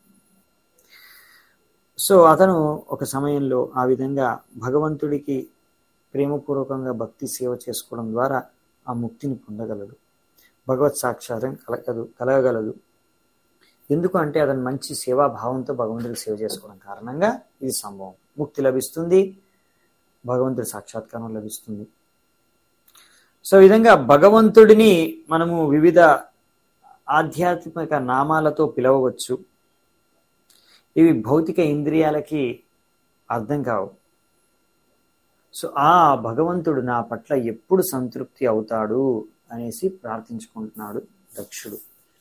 S1: సో అతను ఒక సమయంలో ఆ విధంగా భగవంతుడికి ప్రేమపూర్వకంగా భక్తి సేవ చేసుకోవడం ద్వారా ఆ ముక్తిని పొందగలడు భగవత్ సాక్షాత్రం కలగదు కలగగలదు ఎందుకు అంటే అతను మంచి సేవాభావంతో భగవంతుడికి సేవ చేసుకోవడం కారణంగా ఇది సంభవం ముక్తి లభిస్తుంది భగవంతుడి సాక్షాత్కారం లభిస్తుంది సో ఈ విధంగా భగవంతుడిని మనము వివిధ ఆధ్యాత్మిక నామాలతో పిలవవచ్చు ఇవి భౌతిక ఇంద్రియాలకి అర్థం కావు సో ఆ భగవంతుడు నా పట్ల ఎప్పుడు సంతృప్తి అవుతాడు అనేసి ప్రార్థించుకుంటున్నాడు దక్షుడు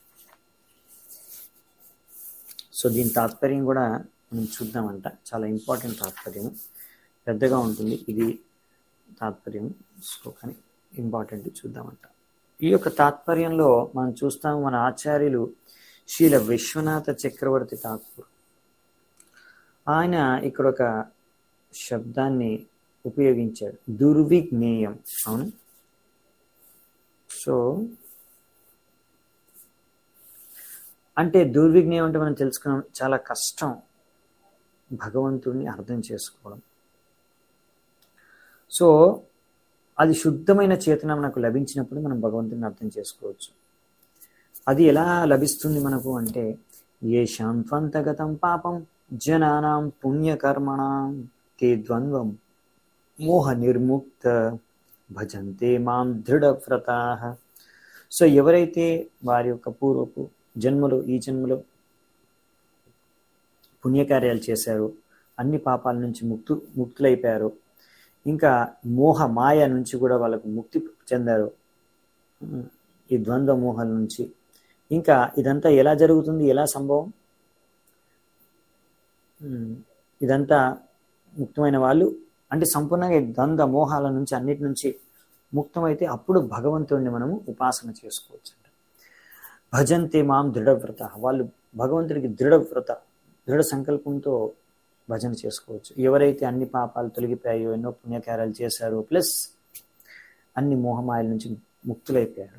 S1: సో దీని తాత్పర్యం కూడా మనం చూద్దామంట చాలా ఇంపార్టెంట్ తాత్పర్యం పెద్దగా ఉంటుంది ఇది తాత్పర్యం సో కానీ ఇంపార్టెంట్ చూద్దామంట ఈ యొక్క తాత్పర్యంలో మనం చూస్తాం మన ఆచార్యులు శీల విశ్వనాథ చక్రవర్తి ఠాకూర్ ఆయన ఇక్కడ ఒక శబ్దాన్ని ఉపయోగించాడు దుర్విజ్ఞేయం అవును సో అంటే దుర్విజ్ఞేయం అంటే మనం తెలుసుకున్నాం చాలా కష్టం భగవంతుడిని అర్థం చేసుకోవడం సో అది శుద్ధమైన చేతన మనకు లభించినప్పుడు మనం భగవంతుని అర్థం చేసుకోవచ్చు అది ఎలా లభిస్తుంది మనకు అంటే ఏ శాంత్వంతగతం పాపం జనానాం పుణ్యకర్మణం తే ద్వంద్వం మోహ నిర్ముక్త భజంతే మాం దృఢవ్రతా సో ఎవరైతే వారి యొక్క పూర్వపు జన్మలో ఈ జన్మలో పుణ్యకార్యాలు చేశారో అన్ని పాపాల నుంచి ముక్తు ముక్తులైపోయారు ఇంకా మోహ మాయ నుంచి కూడా వాళ్ళకు ముక్తి చెందారు ఈ ద్వంద్వ మోహాల నుంచి ఇంకా ఇదంతా ఎలా జరుగుతుంది ఎలా సంభవం ఇదంతా ముక్తమైన వాళ్ళు అంటే సంపూర్ణంగా ఈ ద్వంద్వ మోహాల నుంచి అన్నిటి నుంచి ముక్తమైతే అప్పుడు భగవంతుడిని మనము ఉపాసన చేసుకోవచ్చు భజంతే మాం దృఢవ్రత వాళ్ళు భగవంతుడికి దృఢవ్రత దృఢ సంకల్పంతో భజన చేసుకోవచ్చు ఎవరైతే అన్ని పాపాలు తొలగిపోయాయో ఎన్నో పుణ్యకార్యాలు చేశారో ప్లస్ అన్ని మోహమాయల నుంచి ముక్తులైపోయారు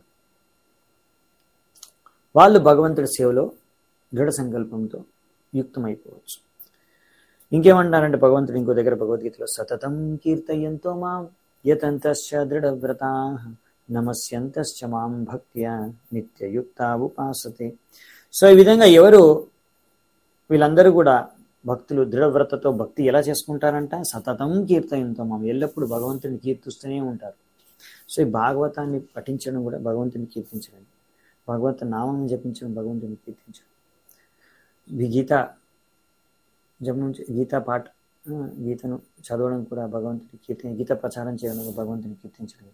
S1: వాళ్ళు భగవంతుడి సేవలో దృఢ సంకల్పంతో యుక్తమైపోవచ్చు ఇంకేమంటారంటే భగవంతుడు ఇంకో దగ్గర భగవద్గీతలో సతతం కీర్తయంతో మాం యతంతశ్చ దృఢవ్రత నమస్యంతశ్చ మాం భక్త్యా నిత్యయుక్త ఉపాసతే సో ఈ విధంగా ఎవరు వీళ్ళందరూ కూడా భక్తులు దృఢవ్రతతో భక్తి ఎలా చేసుకుంటారంట సతతం కీర్తయంతో మాం ఎల్లప్పుడూ భగవంతుని కీర్తిస్తూనే ఉంటారు సో ఈ భాగవతాన్ని పఠించడం కూడా భగవంతుని కీర్తించడం భగవంతు నామం జపించడం భగవంతుని కీర్తించడం ఈ గీత జపం గీతా పాఠ గీతను చదవడం కూడా భగవంతుని కీర్తి గీత ప్రచారం చేయడం భగవంతుని కీర్తించడం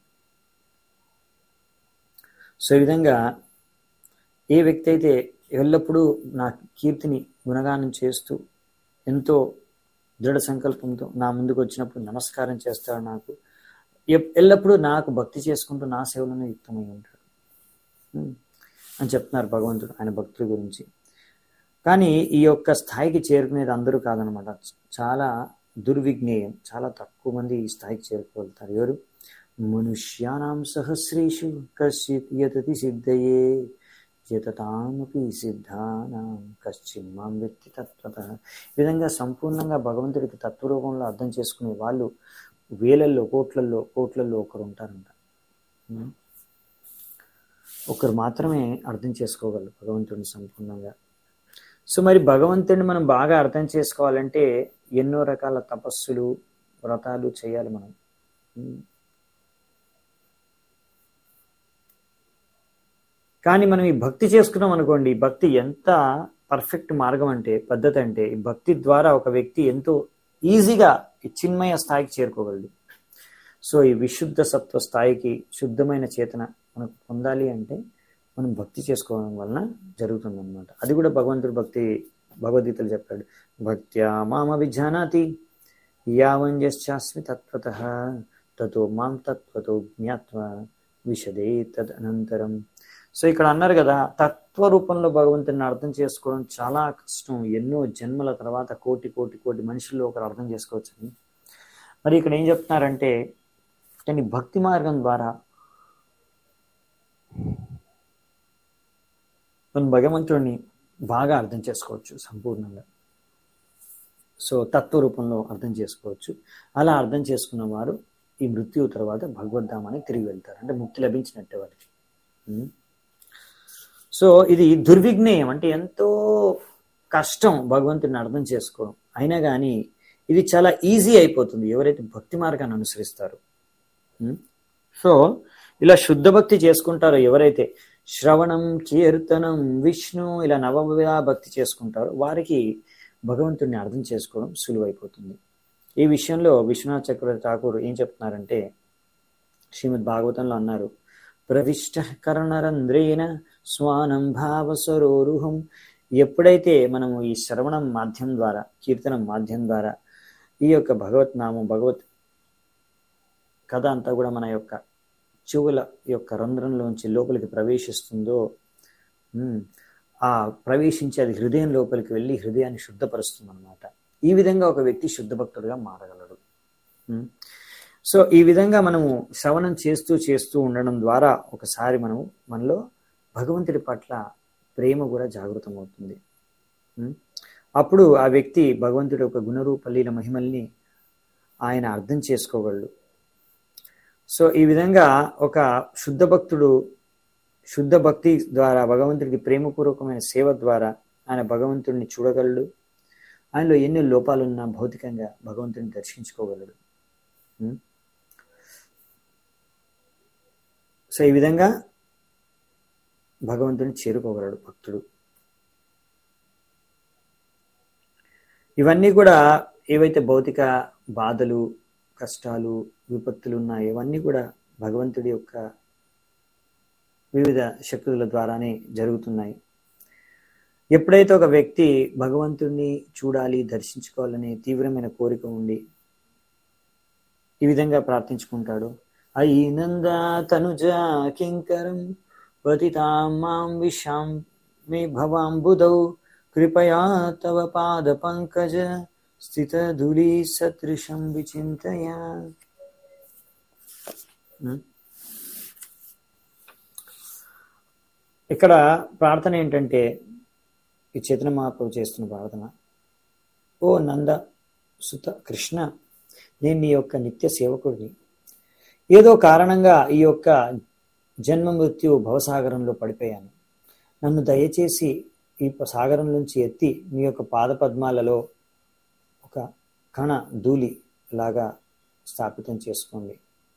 S1: సో ఈ విధంగా ఏ వ్యక్తి అయితే ఎల్లప్పుడూ నా కీర్తిని గుణగానం చేస్తూ ఎంతో దృఢ సంకల్పంతో నా ముందుకు వచ్చినప్పుడు నమస్కారం చేస్తాడు నాకు ఎల్లప్పుడూ నాకు భక్తి చేసుకుంటూ నా సేవలను యుక్తమై ఉంటాడు అని చెప్తున్నారు భగవంతుడు ఆయన భక్తుల గురించి కానీ ఈ యొక్క స్థాయికి చేరుకునేది అందరూ కాదనమాట చాలా దుర్విజ్ఞేయం చాలా తక్కువ మంది ఈ స్థాయికి చేరుకోగలుగుతారు ఎవరు మనుష్యానాం సహస్రేషు కశ్చిత్ యతతి సిద్ధయే యతతామపి సిద్ధానాం కశ్చిన్మాం వ్యక్తి తత్వత ఈ విధంగా సంపూర్ణంగా భగవంతుడికి తత్వరూపంలో అర్థం చేసుకునే వాళ్ళు వేలల్లో కోట్లల్లో కోట్లల్లో ఒకరు ఉంటారంట ఒకరు మాత్రమే అర్థం చేసుకోగలరు భగవంతుడిని సంపూర్ణంగా సో మరి భగవంతుడిని మనం బాగా అర్థం చేసుకోవాలంటే ఎన్నో రకాల తపస్సులు వ్రతాలు చేయాలి మనం కానీ మనం ఈ భక్తి చేసుకున్నాం అనుకోండి ఈ భక్తి ఎంత పర్ఫెక్ట్ మార్గం అంటే పద్ధతి అంటే ఈ భక్తి ద్వారా ఒక వ్యక్తి ఎంతో ఈజీగా ఈ చిన్మయ స్థాయికి చేరుకోగలడు సో ఈ విశుద్ధ సత్వ స్థాయికి శుద్ధమైన చేతన మనకు పొందాలి అంటే మనం భక్తి చేసుకోవడం వలన జరుగుతుందన్నమాట అది కూడా భగవంతుడు భక్తి భగవద్గీతలు చెప్పాడు భక్త్యా మామ విజానాతి యావంజశ్చాస్మి తత్వత తతో మాం తత్వతో జ్ఞాత్వ విశదే తద్ అనంతరం సో ఇక్కడ అన్నారు కదా తత్వ రూపంలో భగవంతుని అర్థం చేసుకోవడం చాలా కష్టం ఎన్నో జన్మల తర్వాత కోటి కోటి కోటి మనుషుల్లో ఒకరు అర్థం చేసుకోవచ్చని మరి ఇక్కడ ఏం చెప్తున్నారంటే కానీ భక్తి మార్గం ద్వారా మనం భగవంతుడిని బాగా అర్థం చేసుకోవచ్చు సంపూర్ణంగా సో తత్వ రూపంలో అర్థం చేసుకోవచ్చు అలా అర్థం చేసుకున్న వారు ఈ మృత్యు తర్వాత భగవద్ధామానికి తిరిగి వెళ్తారు అంటే ముక్తి లభించినట్టే వారికి సో ఇది దుర్విజ్ఞేయం అంటే ఎంతో కష్టం భగవంతుడిని అర్థం చేసుకోవడం అయినా కానీ ఇది చాలా ఈజీ అయిపోతుంది ఎవరైతే భక్తి మార్గాన్ని అనుసరిస్తారో సో ఇలా శుద్ధ భక్తి చేసుకుంటారో ఎవరైతే శ్రవణం కీర్తనం విష్ణు ఇలా నవవిధా భక్తి చేసుకుంటారో వారికి భగవంతుడిని అర్థం చేసుకోవడం సులువైపోతుంది ఈ విషయంలో విశ్వనాథ్ చక్రవర్తి ఠాకూర్ ఏం చెప్తున్నారంటే శ్రీమద్ భాగవతంలో అన్నారు ప్రవిష్ట కర్ణరంధ్రేన స్వానం భావస్వరోరుహం ఎప్పుడైతే మనము ఈ శ్రవణం మాధ్యం ద్వారా కీర్తనం మాధ్యం ద్వారా ఈ యొక్క భగవత్ నామం భగవత్ కథ అంతా కూడా మన యొక్క చెవుల యొక్క రంధ్రంలోంచి లోపలికి ప్రవేశిస్తుందో ఉమ్, ఆ ప్రవేశించి అది హృదయం లోపలికి వెళ్ళి హృదయాన్ని శుద్ధపరుస్తుంది అనమాట ఈ విధంగా ఒక వ్యక్తి శుద్ధ భక్తుడుగా మారగలడు ఉమ్. సో ఈ విధంగా మనము శ్రవణం చేస్తూ చేస్తూ ఉండడం ద్వారా ఒకసారి మనము మనలో భగవంతుడి పట్ల ప్రేమ కూడా జాగృతం అవుతుంది ఉమ్. అప్పుడు ఆ వ్యక్తి భగవంతుడి యొక్క గుణరూప లీల మహిమల్ని ఆయన అర్థం చేసుకోగలడు సో ఈ విధంగా ఒక శుద్ధ భక్తుడు శుద్ధ భక్తి ద్వారా భగవంతుడికి ప్రేమపూర్వకమైన సేవ ద్వారా ఆయన భగవంతుడిని చూడగలడు ఆయనలో ఎన్ని లోపాలున్నా భౌతికంగా భగవంతుడిని దర్శించుకోగలడు ఉం? సో ఈ విధంగా భగవంతుని చేరుకోగలడు భక్తుడు ఇవన్నీ కూడా ఏవైతే భౌతిక బాధలు కష్టాలు విపత్తులు ఉన్నాయో ఇవన్నీ కూడా భగవంతుడి యొక్క వివిధ శక్తుల ద్వారానే జరుగుతున్నాయి ఎప్పుడైతే ఒక వ్యక్తి భగవంతుడిని చూడాలి దర్శించుకోవాలనే తీవ్రమైన కోరిక ఉండి ఈ విధంగా ప్రార్థించుకుంటాడు అయినంద తనుజ కింకరం పతితాం మాం విషాం మే భవాంబుదౌ కృపయా తవ పాద పంకజ స్థిత ధూళి సదృశం విచింతయ ఇక్కడ ప్రార్థన ఏంటంటే ఈ చేతన మహాప్రభు చేస్తున్న ప్రార్థన ఓ నంద సుత కృష్ణ నేను నీ యొక్క నిత్య సేవకుడిని ఏదో కారణంగా ఈ యొక్క జన్మ మృత్యు భవసాగరంలో పడిపోయాను నన్ను దయచేసి ఈ సాగరం నుంచి ఎత్తి మీ యొక్క పాద పద్మాలలో ఒక కణ ధూళి లాగా స్థాపితం చేసుకోండి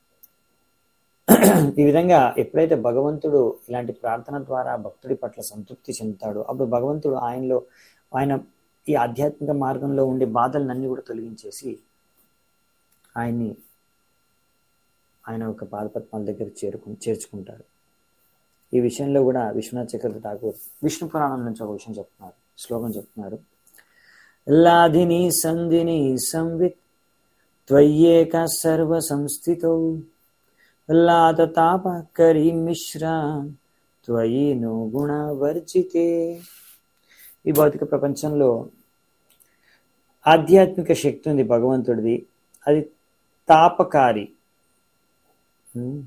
S1: ఈ విధంగా ఎప్పుడైతే భగవంతుడు ఇలాంటి ప్రార్థన ద్వారా భక్తుడి పట్ల సంతృప్తి చెందుతాడో అప్పుడు భగవంతుడు ఆయనలో ఆయన ఈ ఆధ్యాత్మిక మార్గంలో ఉండే బాధలన్నీ కూడా తొలగించేసి ఆయన్ని ఆయన ఒక పాదపద్మాల దగ్గర చేరుకు చేర్చుకుంటాడు ఈ విషయంలో కూడా విశ్వనాథ్ చక్రవర్తి ఠాకూర్ విష్ణు పురాణం నుంచి ఒక విషయం చెప్తున్నారు శ్లోకం చెప్తున్నారు లాధిని సంధిని సంవిత్ త్వయ్యేక సర్వ సంస్థితౌ లాత తాప కరి మిశ్ర త్వయి నో గుణ వర్జితే ఈ భౌతిక ప్రపంచంలో ఆధ్యాత్మిక శక్తి ఉంది భగవంతుడిది అది తాపకారి ఉమ్.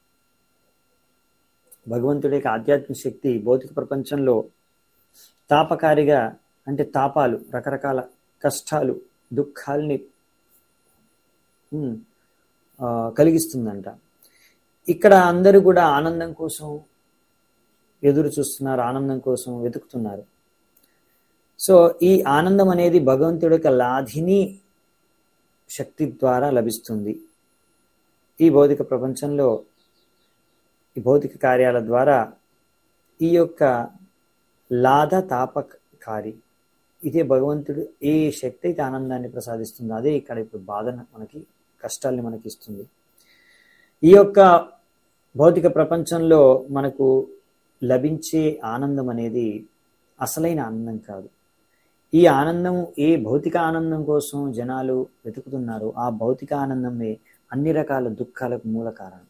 S1: భగవంతుడి యొక్క ఆధ్యాత్మిక శక్తి భౌతిక ప్రపంచంలో తాపకారిగా అంటే తాపాలు రకరకాల కష్టాలు దుఃఖాల్ని ఉమ్, ఆ, కలిగిస్తుందంట ఇక్కడ అందరూ కూడా ఆనందం కోసం ఎదురు చూస్తున్నారు ఆనందం కోసం వెతుకుతున్నారు సో ఈ ఆనందం అనేది భగవంతుడి యొక్క లాధిని శక్తి ద్వారా లభిస్తుంది ఈ భౌతిక ప్రపంచంలో ఈ భౌతిక కార్యాల ద్వారా ఈ యొక్క లాధ తాపకారి ఇదే భగవంతుడు ఏ శక్తి అయితే ఆనందాన్ని ప్రసాదిస్తుందో అదే ఇక్కడ ఇప్పుడు బాధను మనకి కష్టాల్ని మనకి ఇస్తుంది ఈ యొక్క భౌతిక ప్రపంచంలో మనకు లభించే ఆనందం అనేది అసలైన ఆనందం కాదు ఈ ఆనందం ఏ భౌతిక ఆనందం కోసం జనాలు వెతుకుతున్నారో ఆ భౌతిక ఆనందమే అన్ని రకాల దుఃఖాలకు మూల కారణం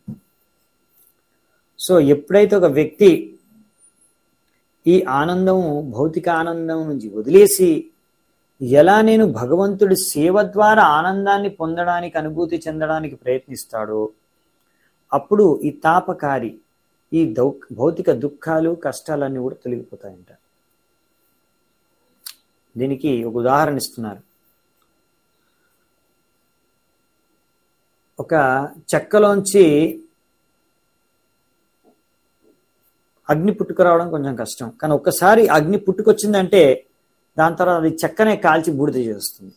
S1: సో ఎప్పుడైతే ఒక వ్యక్తి ఈ ఆనందం భౌతిక ఆనందం నుంచి వదిలేసి ఎలా నేను భగవంతుడి సేవ ద్వారా ఆనందాన్ని పొందడానికి అనుభూతి చెందడానికి ప్రయత్నిస్తాడో అప్పుడు ఈ తాపకారి ఈ దౌ భౌతిక దుఃఖాలు కష్టాలన్నీ కూడా తొలగిపోతాయంట దీనికి ఒక ఉదాహరణ ఇస్తున్నారు ఒక చెక్కలోంచి అగ్ని పుట్టుకురావడం కొంచెం కష్టం కానీ ఒక్కసారి అగ్ని పుట్టుకొచ్చిందంటే దాని తర్వాత అది చెక్కనే కాల్చి బూడిద చేస్తుంది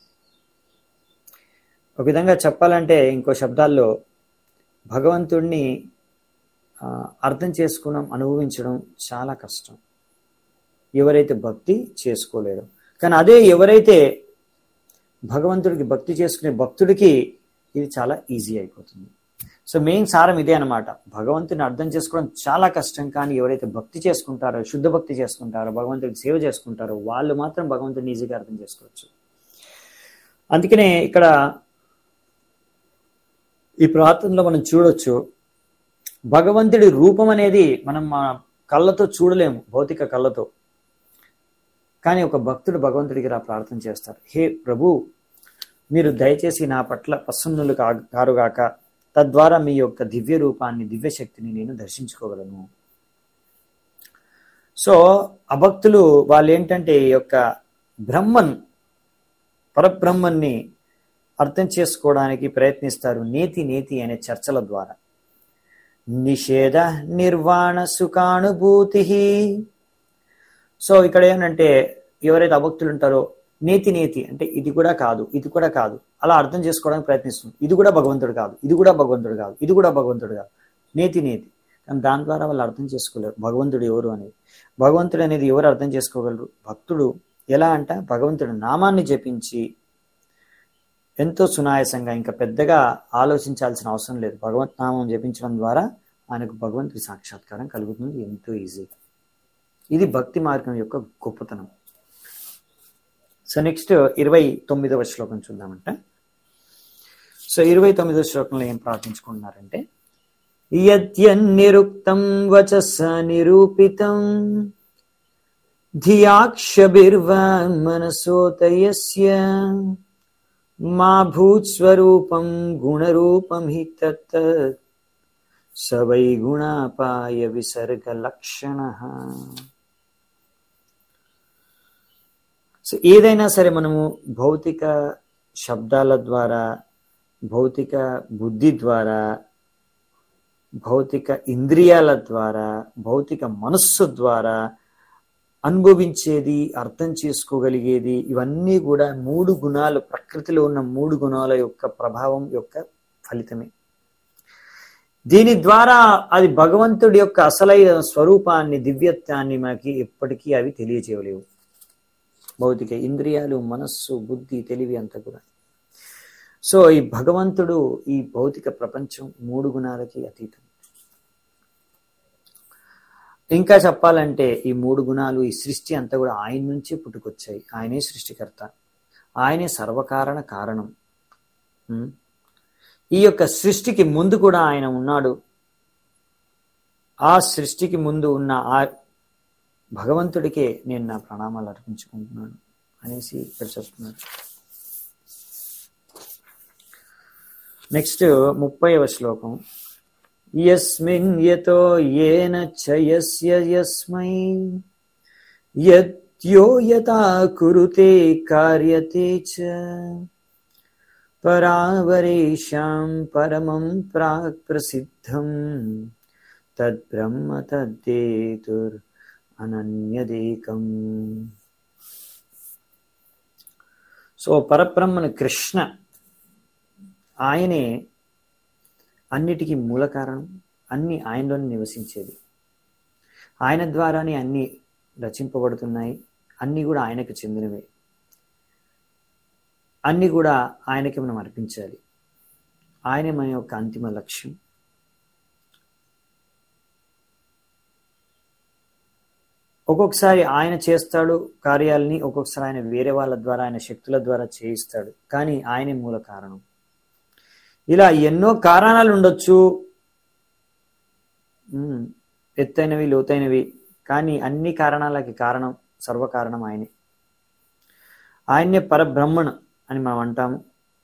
S1: ఒక విధంగా చెప్పాలంటే ఇంకో శబ్దాల్లో భగవంతుడిని ఆ, అర్థం చేసుకోవడం అనుభవించడం చాలా కష్టం ఎవరైతే భక్తి చేసుకోలేరు కానీ అదే ఎవరైతే భగవంతుడికి భక్తి చేసుకునే భక్తుడికి ఇది చాలా ఈజీ అయిపోతుంది సో మెయిన్ సారం ఇదే అనమాట భగవంతుని అర్థం చేసుకోవడం చాలా కష్టం కానీ ఎవరైతే భక్తి చేసుకుంటారో శుద్ధ భక్తి చేసుకుంటారో భగవంతుడికి సేవ చేసుకుంటారో వాళ్ళు మాత్రం భగవంతుడిని ఈజీగా అర్థం చేసుకోవచ్చు అందుకనే ఇక్కడ ఈ ప్రార్థనలో మనం చూడొచ్చు భగవంతుడి రూపం అనేది మనం మా కళ్ళతో చూడలేము భౌతిక కళ్ళతో కానీ ఒక భక్తుడు భగవంతుడికి రా ప్రార్థన చేస్తారు హే ప్రభు మీరు దయచేసి నా పట్ల ప్రసన్నులు కా కారుగాక తద్వారా మీ యొక్క దివ్య రూపాన్ని దివ్య శక్తిని నేను దర్శించుకోగలను సో అభక్తులు వాళ్ళు ఏంటంటే ఈ యొక్క బ్రహ్మన్ పరబ్రహ్మన్ని అర్థం చేసుకోవడానికి ప్రయత్నిస్తారు నేతి నేతి అనే చర్చల ద్వారా నిషేధ నిర్వాణ సుఖానుభూతి సో ఇక్కడ ఏంటంటే ఎవరైతే అభక్తులు ఉంటారో నేతి నేతి అంటే ఇది కూడా కాదు ఇది కూడా కాదు అలా అర్థం చేసుకోవడానికి ప్రయత్నిస్తుంది ఇది కూడా భగవంతుడు కాదు ఇది కూడా భగవంతుడు కాదు ఇది కూడా భగవంతుడు కాదు నేతి నేతి కానీ దాని ద్వారా వాళ్ళు అర్థం చేసుకోలేరు భగవంతుడు ఎవరు అనేది భగవంతుడు అనేది ఎవరు అర్థం చేసుకోగలరు భక్తుడు ఎలా అంట భగవంతుడు నామాన్ని జపించి ఎంతో సునాయాసంగా ఇంకా పెద్దగా ఆలోచించాల్సిన అవసరం లేదు భగవత్ నామం జపించడం ద్వారా ఆయనకు భగవంతుడి సాక్షాత్కారం కలుగుతుంది ఎంతో ఈజీ ఇది భక్తి మార్గం యొక్క గొప్పతనం సో నెక్స్ట్ ఇరవై తొమ్మిదవ శ్లోకం చూద్దామంట సో ఇరవై తొమ్మిదవ శ్లోకంలో ఏం ప్రార్థించుకుంటున్నారంటే యద్యన్నిరుక్తం వచస నిరూపితం ధియాక్షభిర్వా మనసోతయస్య మా భూత్స్వరూపం గుణరూపం హి తత్ స వై గుణాపాయ విసర్గలక్షణ సో ఏదైనా సరే మనము భౌతిక శబ్దాల ద్వారా భౌతిక బుద్ధి ద్వారా భౌతిక ఇంద్రియాల ద్వారా భౌతిక మనస్సు ద్వారా అనుభవించేది అర్థం చేసుకోగలిగేది ఇవన్నీ కూడా మూడు గుణాలు ప్రకృతిలో ఉన్న మూడు గుణాల యొక్క ప్రభావం యొక్క ఫలితమే దీని ద్వారా అది భగవంతుడి యొక్క అసలైన స్వరూపాన్ని దివ్యత్వాన్ని మనకి ఎప్పటికీ అవి తెలియజేయలేవు భౌతిక ఇంద్రియాలు మనస్సు బుద్ధి తెలివి అంతా కూడా సో ఈ భగవంతుడు ఈ భౌతిక ప్రపంచం మూడు గుణాలకి అతీతం ఇంకా చెప్పాలంటే ఈ మూడు గుణాలు ఈ సృష్టి అంతా కూడా ఆయన నుంచే పుట్టుకొచ్చాయి ఆయనే సృష్టికర్త ఆయనే సర్వకారణ కారణం ఉం? ఈ యొక్క సృష్టికి ముందు కూడా ఆయన ఉన్నాడు ఆ సృష్టికి ముందు ఉన్న ఆ భగవంతుడికే నేను నా ప్రణామాలు అర్పించుకుంటున్నాను అనేసి ఇక్కడ చెప్తున్నాడు నెక్స్ట్ ముప్పైవ శ్లోకం యస్మిన్ యతో ఏన చ యస్య యస్మై యత్యో యథా కురుతే కార్యతే చ పరావరేషాం పరమం ప్రాక్ ప్రసిద్ధం తద్బ్రహ్మ తద్దేతుర్ అనన్యదేకం సో పరబ్రహ్మను కృష్ణ ఆయనే అన్నిటికీ మూల కారణం అన్ని ఆయనలోనే నివసించేది ఆయన ద్వారానే అన్ని రచింపబడుతున్నాయి అన్ని కూడా ఆయనకు చెందినవే అన్ని కూడా ఆయనకి మనం అర్పించాలి ఆయనే మన యొక్క అంతిమ లక్ష్యం ఒక్కొక్కసారి ఆయన చేస్తాడు కార్యాలని ఒక్కొక్కసారి ఆయన వేరే వాళ్ళ ద్వారా ఆయన శక్తుల ద్వారా చేయిస్తాడు కానీ ఆయనే మూల కారణం ఇలా ఎన్నో కారణాలు ఉండొచ్చు ఉమ్, ఎత్తైనవి లోతైనవి కానీ అన్ని కారణాలకి కారణం సర్వకారణం ఆయనే ఆయనే పరబ్రహ్మణ అని మనం అంటాము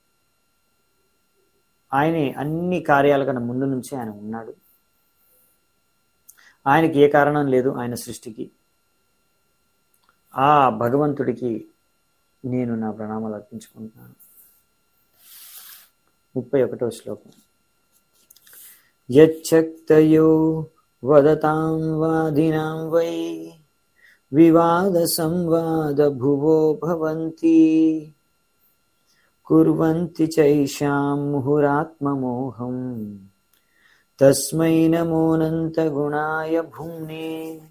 S1: ఆయనే అన్ని కార్యాల కన్నా ముందు నుంచే ఆయన ఉన్నాడు ఆయనకి ఏ కారణం లేదు ఆయన సృష్టికి ఆ భగవంతుడికి నేను నా ప్రణామాలు అర్పించుకుంటున్నాను ముప్పై ఒకటో శ్లోకం యచ్చక్తయో వదతాం వాదినాం వై వివాద సంవాద భువో భవంతి కుర్వంతి చైషాం ముహురాత్మమోహం తస్మై నమోనంత గుణాయ భుమ్నే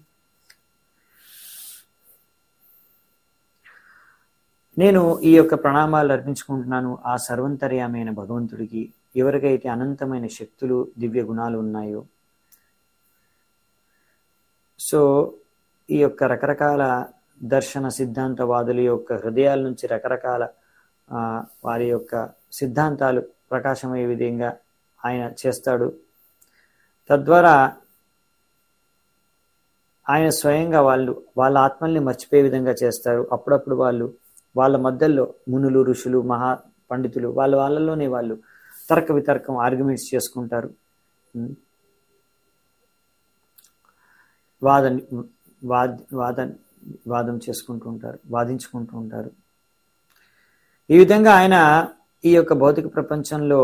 S1: నేను ఈ యొక్క ప్రణామాలు అర్పించుకుంటున్నాను ఆ సర్వంతర్యామైన భగవంతుడికి ఎవరికైతే అనంతమైన శక్తులు దివ్య గుణాలు ఉన్నాయో సో ఈ యొక్క రకరకాల దర్శన సిద్ధాంతవాదుల యొక్క హృదయాల నుంచి రకరకాల ఆ, వారి యొక్క సిద్ధాంతాలు ప్రకాశమయ్యే విధంగా ఆయన చేస్తాడు తద్వారా ఆయన స్వయంగా వాళ్ళు వాళ్ళ ఆత్మల్ని మర్చిపోయే విధంగా చేస్తారు అప్పుడప్పుడు వాళ్ళు వాళ్ళ మధ్యలో మునులు ఋషులు మహా పండితులు వాళ్ళ వాళ్ళలోనే వాళ్ళు తర్క వితర్కం ఆర్గ్యుమెంట్స్ చేసుకుంటారు ఉమ్. వాద వాద వాద వాదం చేసుకుంటూ ఉంటారు వాదించుకుంటూ ఉంటారు ఈ విధంగా ఆయన ఈ యొక్క భౌతిక ప్రపంచంలో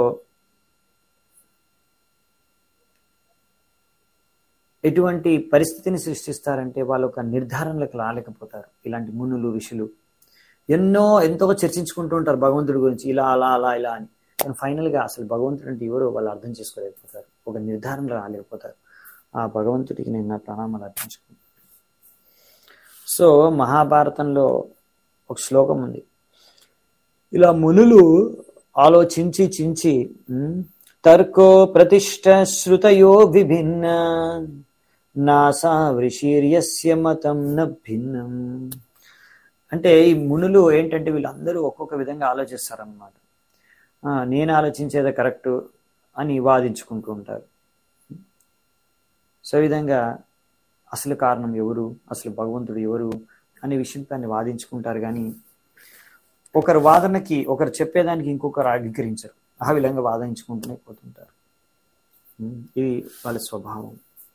S1: ఎటువంటి పరిస్థితిని సృష్టిస్తారంటే వాళ్ళు ఒక నిర్ధారణలకు రాలేకపోతారు ఇలాంటి మునులు ఋషులు ఎన్నో ఎంతో చర్చించుకుంటూ ఉంటారు భగవంతుడి గురించి ఇలా అలా అలా ఇలా అని కానీ ఫైనల్గా అసలు భగవంతుడు అంటే ఎవరో వాళ్ళు అర్థం చేసుకోలేకపోతారు ఒక నిర్ధారణ రాలేకపోతారు ఆ భగవంతుడికి నేను నా ప్రణామాలు అర్పించుకున్నాను సో మహాభారతంలో ఒక శ్లోకం ఉంది ఇలా మునులు ఆలోచించి చించి ఉమ్, తర్కో ప్రతిష్ట శృతయో విభిన్న నాసా వృషీర్యస్య మతం న భిన్నం అంటే ఈ మునులు ఏంటంటే వీళ్ళందరూ ఒక్కొక్క విధంగా ఆలోచిస్తారన్నమాట ఆ, నేను ఆలోచించేదే కరెక్ట్ అని వాదించుకుంటూ ఉంటారు సో ఈ విధంగా అసలు కారణం ఎవరు అసలు భగవంతుడు ఎవరు అనే విషయంతో ఆయన వాదించుకుంటారు కానీ ఒకరు వాదనకి ఒకరు చెప్పేదానికి ఇంకొకరు అంగీకరించరు ఆ విధంగా వాదించుకుంటూనే పోతుంటారు ఉమ్, ఇది వాళ్ళ స్వభావం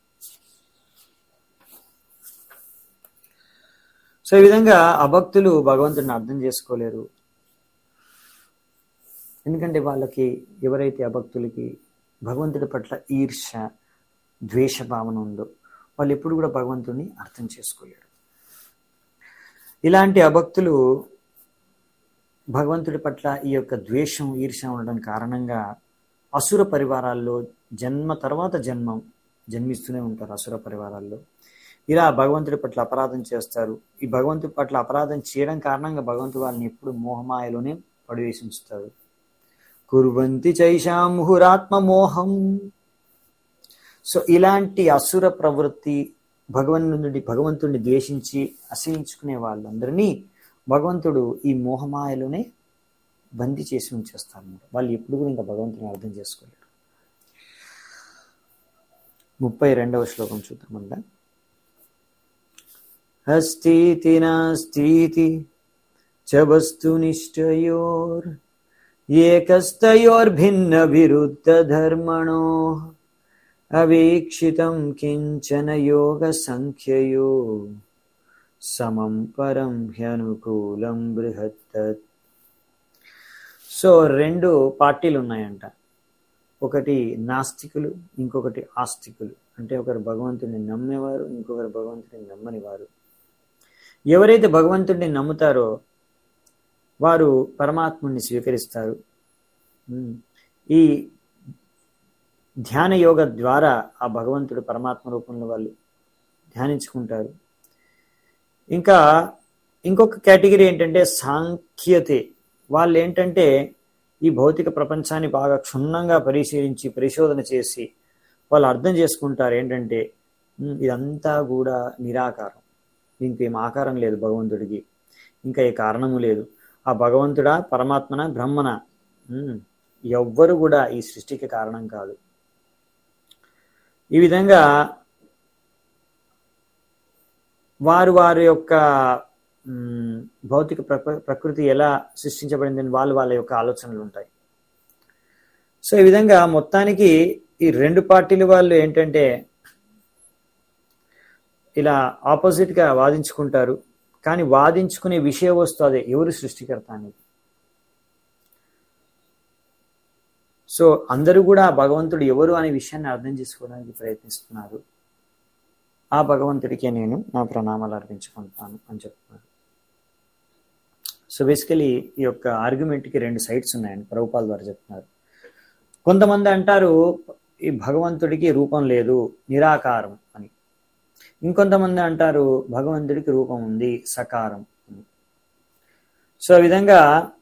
S1: సో ఈ విధంగా అభక్తులు భగవంతుడిని అర్థం చేసుకోలేరు ఎందుకంటే వాళ్ళకి ఎవరైతే అభక్తులకి భగవంతుడి పట్ల ఈర్ష ద్వేష భావన ఉందో వాళ్ళు ఎప్పుడు కూడా భగవంతుడిని అర్థం చేసుకోలేరు ఇలాంటి అభక్తులు భగవంతుడి పట్ల ఈ యొక్క ద్వేషం ఈర్ష ఉండడం కారణంగా అసుర పరివారాల్లో జన్మ తర్వాత జన్మం జన్మిస్తూనే ఉంటారు అసుర పరివారాల్లో ఇలా భగవంతుడి పట్ల అపరాధం చేస్తారు ఈ భగవంతుడి పట్ల అపరాధం చేయడం కారణంగా భగవంతుడు వాళ్ళని ఎప్పుడు మోహమాయలోనే పడివేసి ఉంచుతాడు కుర్వంతి చైషాం ముహురాత్మ మోహం సో ఇలాంటి అసుర ప్రవృత్తి భగవంతుడి భగవంతుడిని ద్వేషించి అసహించుకునే వాళ్ళందరినీ భగవంతుడు ఈ మోహమాయలోనే బందీ చేసి ఉంచేస్తారు వాళ్ళు ఎప్పుడు కూడా ఇంకా భగవంతుని అర్థం చేసుకోలేరు ముప్పై రెండవ శ్లోకం చూద్దామంట హస్తీతి నాస్तीति చ వస్తునిష్టయోర్ ఏకస్తయోర్భిన్న విరుద్ధ ధర్మణో అవేక్షితం కించన యోగ సంఖ్యయో సమం పరం హ్యనుకూలం బృహత్ సో రెండు పార్టీలు ఉన్నాయంట ఒకటి నాస్తికులు ఇంకొకటి ఆస్తికులు అంటే ఒకరు భగవంతుడిని నమ్మేవారు ఇంకొకరు భగవంతుడిని నమ్మని వారు ఎవరైతే భగవంతుడిని నమ్ముతారో వారు పరమాత్ముడిని స్వీకరిస్తారు ఉమ్, ఈ ధ్యాన యోగ ద్వారా ఆ భగవంతుడు పరమాత్మ రూపంలో వాళ్ళు ధ్యానించుకుంటారు ఇంకా ఇంకొక కేటగిరీ ఏంటంటే సాంఖ్యతే వాళ్ళు ఏంటంటే ఈ భౌతిక ప్రపంచాన్ని బాగా క్షుణ్ణంగా పరిశీలించి పరిశోధన చేసి వాళ్ళు అర్థం చేసుకుంటారు ఏంటంటే "ఉమ్, ఇదంతా కూడా నిరాకారం ఇంకేం ఆకారం లేదు భగవంతుడికి ఇంకా ఏ కారణము లేదు ఆ భగవంతుడా పరమాత్మన బ్రహ్మన ఉమ్, ఎవ్వరు కూడా ఈ సృష్టికి కారణం కాదు ఈ విధంగా వారు వారి యొక్క మ్, భౌతిక ప్రక- ప్రకృతి ఎలా సృష్టించబడిందని వాళ్ళు వాళ్ళ యొక్క ఆలోచనలు ఉంటాయి సో ఈ విధంగా మొత్తానికి ఈ రెండు పార్టీల వాళ్ళు ఏంటంటే ఇలా ఆపోజిట్ గా వాదించుకుంటారు కానీ వాదించుకునే విషయ వస్తు అదే ఎవరు సృష్టికర్త అనేది సో అందరూ కూడా భగవంతుడు ఎవరు అనే విషయాన్ని అర్థం చేసుకోవడానికి ప్రయత్నిస్తున్నారు ఆ భగవంతుడికే నేను నా ప్రణామాలు అర్పించుకుంటాను అని చెప్తున్నాను సో బేసికలీ ఈ యొక్క ఆర్గ్యుమెంట్కి రెండు సైడ్స్ ఉన్నాయని ప్రభుపాల్ ద్వారా చెప్తున్నారు కొంతమంది అంటారు ఈ భగవంతుడికి రూపం లేదు నిరాకారం అని ఇంకొంతమంది అంటారు భగవంతుడికి రూపం ఉంది సకారం అని సో ఆ విధంగా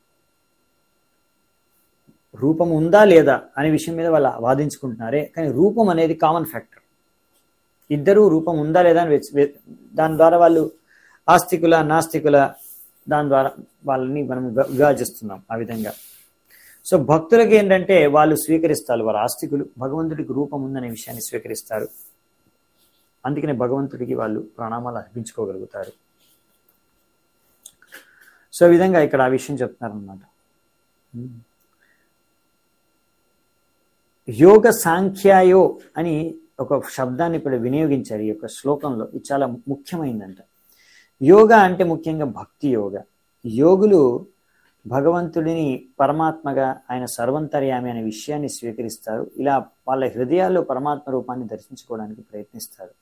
S1: రూపం ఉందా లేదా అనే విషయం మీద వాళ్ళు వాదించుకుంటున్నారే కానీ రూపం అనేది కామన్ ఫ్యాక్టర్ ఇద్దరు రూపం ఉందా లేదా అని వెచ్- వె- దాని ద్వారా వాళ్ళు ఆస్తికుల నాస్తికుల దాని ద్వారా వాళ్ళని మనం విభ- విభజిస్తున్నాం ఆ విధంగా సో భక్తులకి ఏంటంటే వాళ్ళు స్వీకరిస్తారు వారు ఆస్తికులు భగవంతుడికి రూపం ఉందనే విషయాన్ని స్వీకరిస్తారు అందుకనే భగవంతుడికి వాళ్ళు ప్రణామాలు అర్పించుకోగలుగుతారు సో ఈ విధంగా ఇక్కడ ఆ విషయం చెప్తున్నారనమాట యోగ సాంఖ్యాయో అని ఒక శబ్దాన్ని ఇప్పుడు వినియోగించారు ఈ యొక్క శ్లోకంలో ఇది చాలా ముఖ్యమైందంట యోగ అంటే ముఖ్యంగా భక్తి యోగ యోగులు భగవంతుడిని పరమాత్మగా ఆయన సర్వంతర్యామి అనే విషయాన్ని స్వీకరిస్తారు ఇలా వాళ్ళ హృదయాల్లో పరమాత్మ రూపాన్ని దర్శించుకోవడానికి ప్రయత్నిస్తారు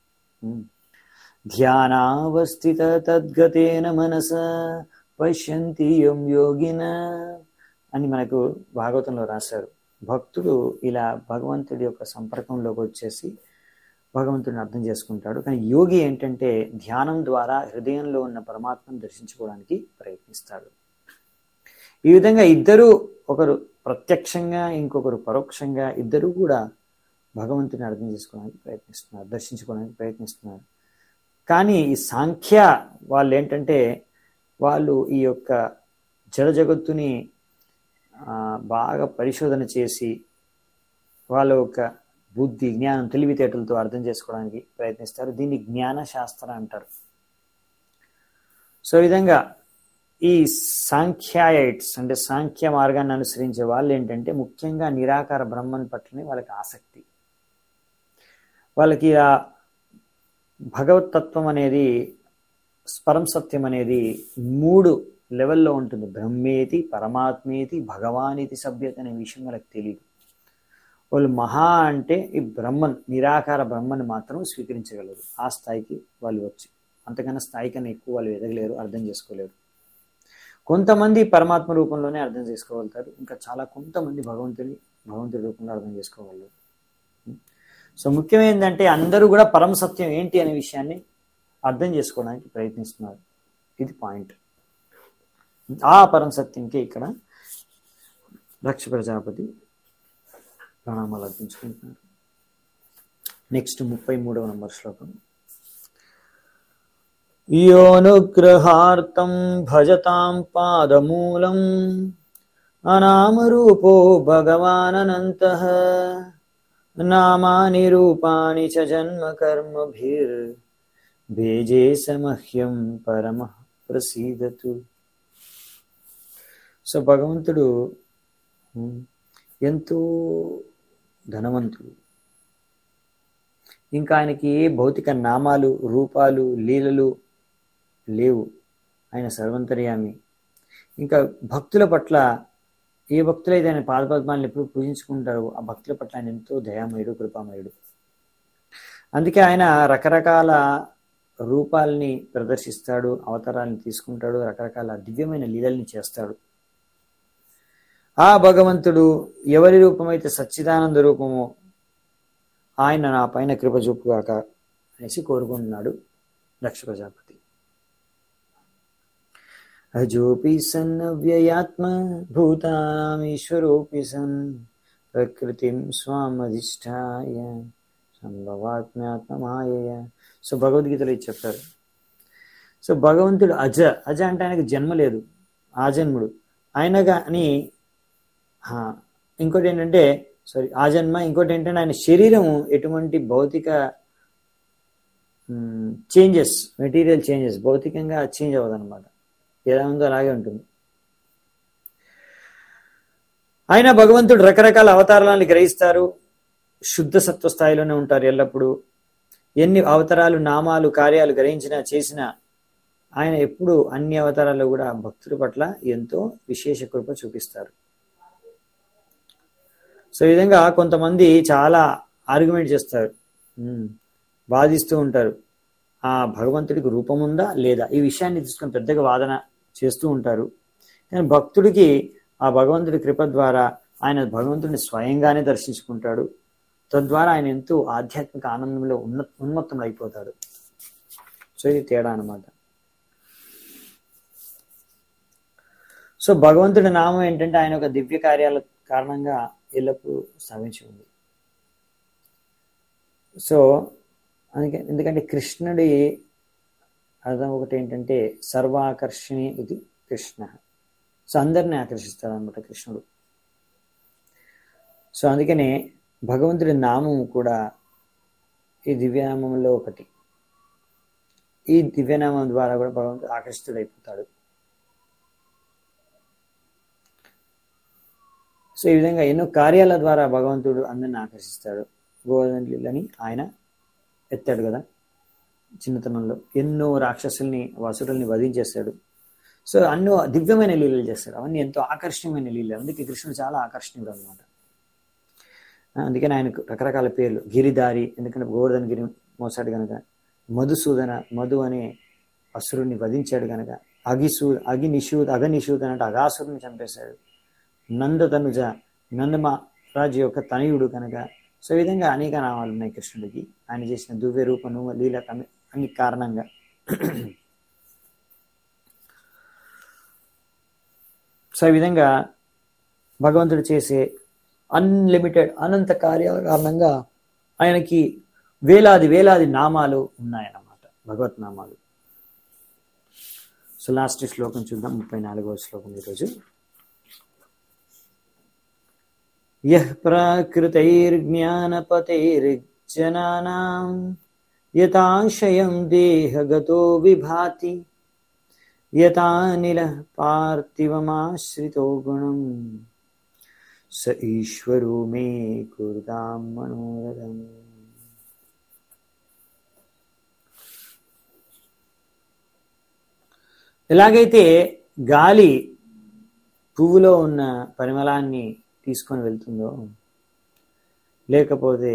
S1: ధ్యానావస్థిత తద్గతేన మనస పశ్యంతి యం యోగిన అని మనకు భాగవతంలో రాశారు భక్తుడు ఇలా భగవంతుడి యొక్క సంపర్కంలోకి వచ్చేసి భగవంతుడిని అర్థం చేసుకుంటాడు కానీ యోగి ఏంటంటే ధ్యానం ద్వారా హృదయంలో ఉన్న పరమాత్మను దర్శించుకోవడానికి ప్రయత్నిస్తాడు ఈ విధంగా ఇద్దరు ఒకరు ప్రత్యక్షంగా ఇంకొకరు పరోక్షంగా ఇద్దరు కూడా భగవంతుని అర్థం చేసుకోవడానికి ప్రయత్నిస్తున్నారు దర్శించుకోవడానికి ప్రయత్నిస్తున్నారు కానీ ఈ సాంఖ్య వాళ్ళు ఏంటంటే వాళ్ళు ఈ యొక్క జడ జగత్తుని బాగా పరిశోధన చేసి వాళ్ళ యొక్క బుద్ధి జ్ఞానం తెలివితేటలతో అర్థం చేసుకోవడానికి ప్రయత్నిస్తారు దీన్ని జ్ఞాన శాస్త్ర అంటారు సో ఈ విధంగా ఈ సాంఖ్యాయిట్స్ అంటే సాంఖ్య మార్గాన్ని అనుసరించే వాళ్ళు ఏంటంటే ముఖ్యంగా నిరాకార బ్రహ్మన్ పట్లనే వాళ్ళకి ఆసక్తి వాళ్ళకి ఆ భగవతత్వం అనేది స్పరం సత్యం అనేది మూడు లెవెల్లో ఉంటుంది బ్రహ్మేతి పరమాత్మేతి భగవానితి సభ్యత అనే విషయం వాళ్ళకి తెలియదు వాళ్ళు మహా అంటే ఈ బ్రహ్మన్ నిరాకార బ్రహ్మని మాత్రం స్వీకరించగలరు ఆ స్థాయికి వాళ్ళు వచ్చి అంతకన్నా స్థాయి కన్నా ఎక్కువ వాళ్ళు ఎదగలేరు అర్థం చేసుకోలేరు కొంతమంది పరమాత్మ రూపంలోనే అర్థం చేసుకోగలుగుతారు ఇంకా చాలా కొంతమంది భగవంతుని భగవంతుడి రూపంలో అర్థం చేసుకోగలరు సో ముఖ్యం ఏంటంటే అందరూ కూడా పరమ సత్యం ఏంటి అనే విషయాన్ని అర్థం చేసుకోవడానికి ప్రయత్నిస్తున్నారు ఇది పాయింట్ ఆ పరం సత్యంకి ఇక్కడ దక్ష ప్రజాపతి ప్రణామాలు అర్పించుకుంటున్నారు నెక్స్ట్ ముప్పై మూడవ నంబర్ శ్లోకం యోనుగ్రహార్థం భజతాం పాదమూలం అనామరూపో భగవాననంత నామాని రూపాణి చ జన్మ కర్మభిర్ భేజే సమహ్యం పరమ ప్రసీదతు సో భగవంతుడు ఎంతో ధనవంతుడు ఇంకా ఆయనకి ఏ భౌతిక నామాలు రూపాలు లీలలు లేవు ఆయన సర్వంతర్యామి ఇంకా భక్తుల పట్ల ఏ భక్తులైతే ఆయన పాదపద్మాలను ఎప్పుడు పూజించుకుంటారో ఆ భక్తుల పట్ల ఆయన ఎంతో దయామయుడు కృపామయుడు అందుకే ఆయన రకరకాల రూపాలని ప్రదర్శిస్తాడు అవతారాలను తీసుకుంటాడు రకరకాల దివ్యమైన లీలల్ని చేస్తాడు ఆ భగవంతుడు ఎవరి రూపమైతే సచ్చిదానంద రూపమో ఆయన నా పైన కృప చూపుగాక అనేసి కోరుకుంటున్నాడు దక్ష ప్రజాపతి అజోపి సన్ అవ్యయాత్మ భూతామీశ్వరోపి సన్ ప్రకృతిం స్వామధిష్టాయ సంభవాత్మ్యాత్మమాయ సో భగవద్గీతలో ఇది చెప్పారు సో భగవంతుడు అజ అజ అంటే ఆయనకు జన్మ లేదు ఆజన్ముడు ఆయన కానీ ఇంకోటి ఏంటంటే సారీ ఆ జన్మ ఇంకోటి ఏంటంటే ఆయన శరీరం ఎటువంటి భౌతిక చేంజెస్ మెటీరియల్ చేంజెస్ భౌతికంగా చేంజ్ అవ్వదు అనమాట ఎలా ఉందో అలాగే ఉంటుంది ఆయన భగవంతుడు రకరకాల అవతారాలను గ్రహిస్తారు శుద్ధ సత్వ స్థాయిలోనే ఉంటారు ఎల్లప్పుడూ ఎన్ని అవతారాలు నామాలు కార్యాలు గ్రహించినా చేసినా ఆయన ఎప్పుడు అన్ని అవతారాల్లో కూడా భక్తుల పట్ల ఎంతో విశేష కృప చూపిస్తారు సో ఈ విధంగా కొంతమంది చాలా ఆర్గ్యుమెంట్ చేస్తారు వాదిస్తూ ఉంటారు ఆ భగవంతుడికి రూపం ఉందా లేదా ఈ విషయాన్ని తీసుకొని పెద్దగా వాదన చేస్తూ ఉంటారు కానీ భక్తుడికి ఆ భగవంతుడి కృప ద్వారా ఆయన భగవంతుడిని స్వయంగానే దర్శించుకుంటాడు తద్వారా ఆయన ఎంతో ఆధ్యాత్మిక ఆనందంలో ఉన్న ఉన్మత్తం అయిపోతాడు సో ఇది తేడా అనమాట సో భగవంతుడి నామం ఏంటంటే ఆయన ఒక దివ్య కార్యాల కారణంగా ఎల్లప్పుడూ స్థాపించి ఉంది సో అందుకే ఎందుకంటే కృష్ణుడి అర్థం ఒకటి ఏంటంటే సర్వాకర్షణి ఇది కృష్ణ సో అందరిని ఆకర్షిస్తాడు అనమాట కృష్ణుడు సో అందుకనే భగవంతుడి నామం కూడా ఈ దివ్యనామంలో ఒకటి ఈ దివ్యనామం ద్వారా కూడా భగవంతుడు ఆకర్షితుడైపోతాడు సో ఈ విధంగా ఎన్నో కార్యాల ద్వారా భగవంతుడు అందరిని ఆకర్షిస్తాడు గోవర్ధన లీలని ఆయన ఎత్తాడు కదా చిన్నతనంలో ఎన్నో రాక్షసుల్ని వసురుల్ని వధించేస్తాడు సో అన్నో దివ్యమైన లీలలు చేస్తాడు అవన్నీ ఎంతో ఆకర్షణీయమైన లీలలు అందుకే కృష్ణుడు చాలా ఆకర్షణీయుడు అనమాట అందుకని ఆయనకు రకరకాల పేర్లు గిరిదారి ఎందుకంటే గోవర్ధన గిరి మోసాడు కనుక మధుసూదన మధు అనే అసురుని వధించాడు కనుక అగిసూ అగి నిషూద్ అగ నిషూద్ అంటే అగాసురుని చంపేశాడు నందతనుజ నందమహారాజు యొక్క తనయుడు కనుక సో ఈ విధంగా అనేక నామాలు ఉన్నాయి కృష్ణుడికి ఆయన చేసిన దివ్య రూపము లీల కమి అన్ని కారణంగా సో ఈ విధంగా భగవంతుడు చేసే అన్లిమిటెడ్ అనంత కార్యాల కారణంగా ఆయనకి వేలాది వేలాది నామాలు ఉన్నాయన్నమాట భగవత్ నామాలు సో లాస్ట్ శ్లోకం చూద్దాం ముప్పై నాలుగవ శ్లోకం ఈరోజు యః ప్రాకృతైర్జ్ఞానపతైర్జనానాం యతాశయం దేహగతో విభాతి యతానిల పార్థివమాశ్రితో గుణం స ఈశ్వరో మే కురుతాం మనోరథం ఎలాగైతే గాలి పువ్వులో ఉన్న పరిమళాన్ని తీసుకొని వెళ్తుందో లేకపోతే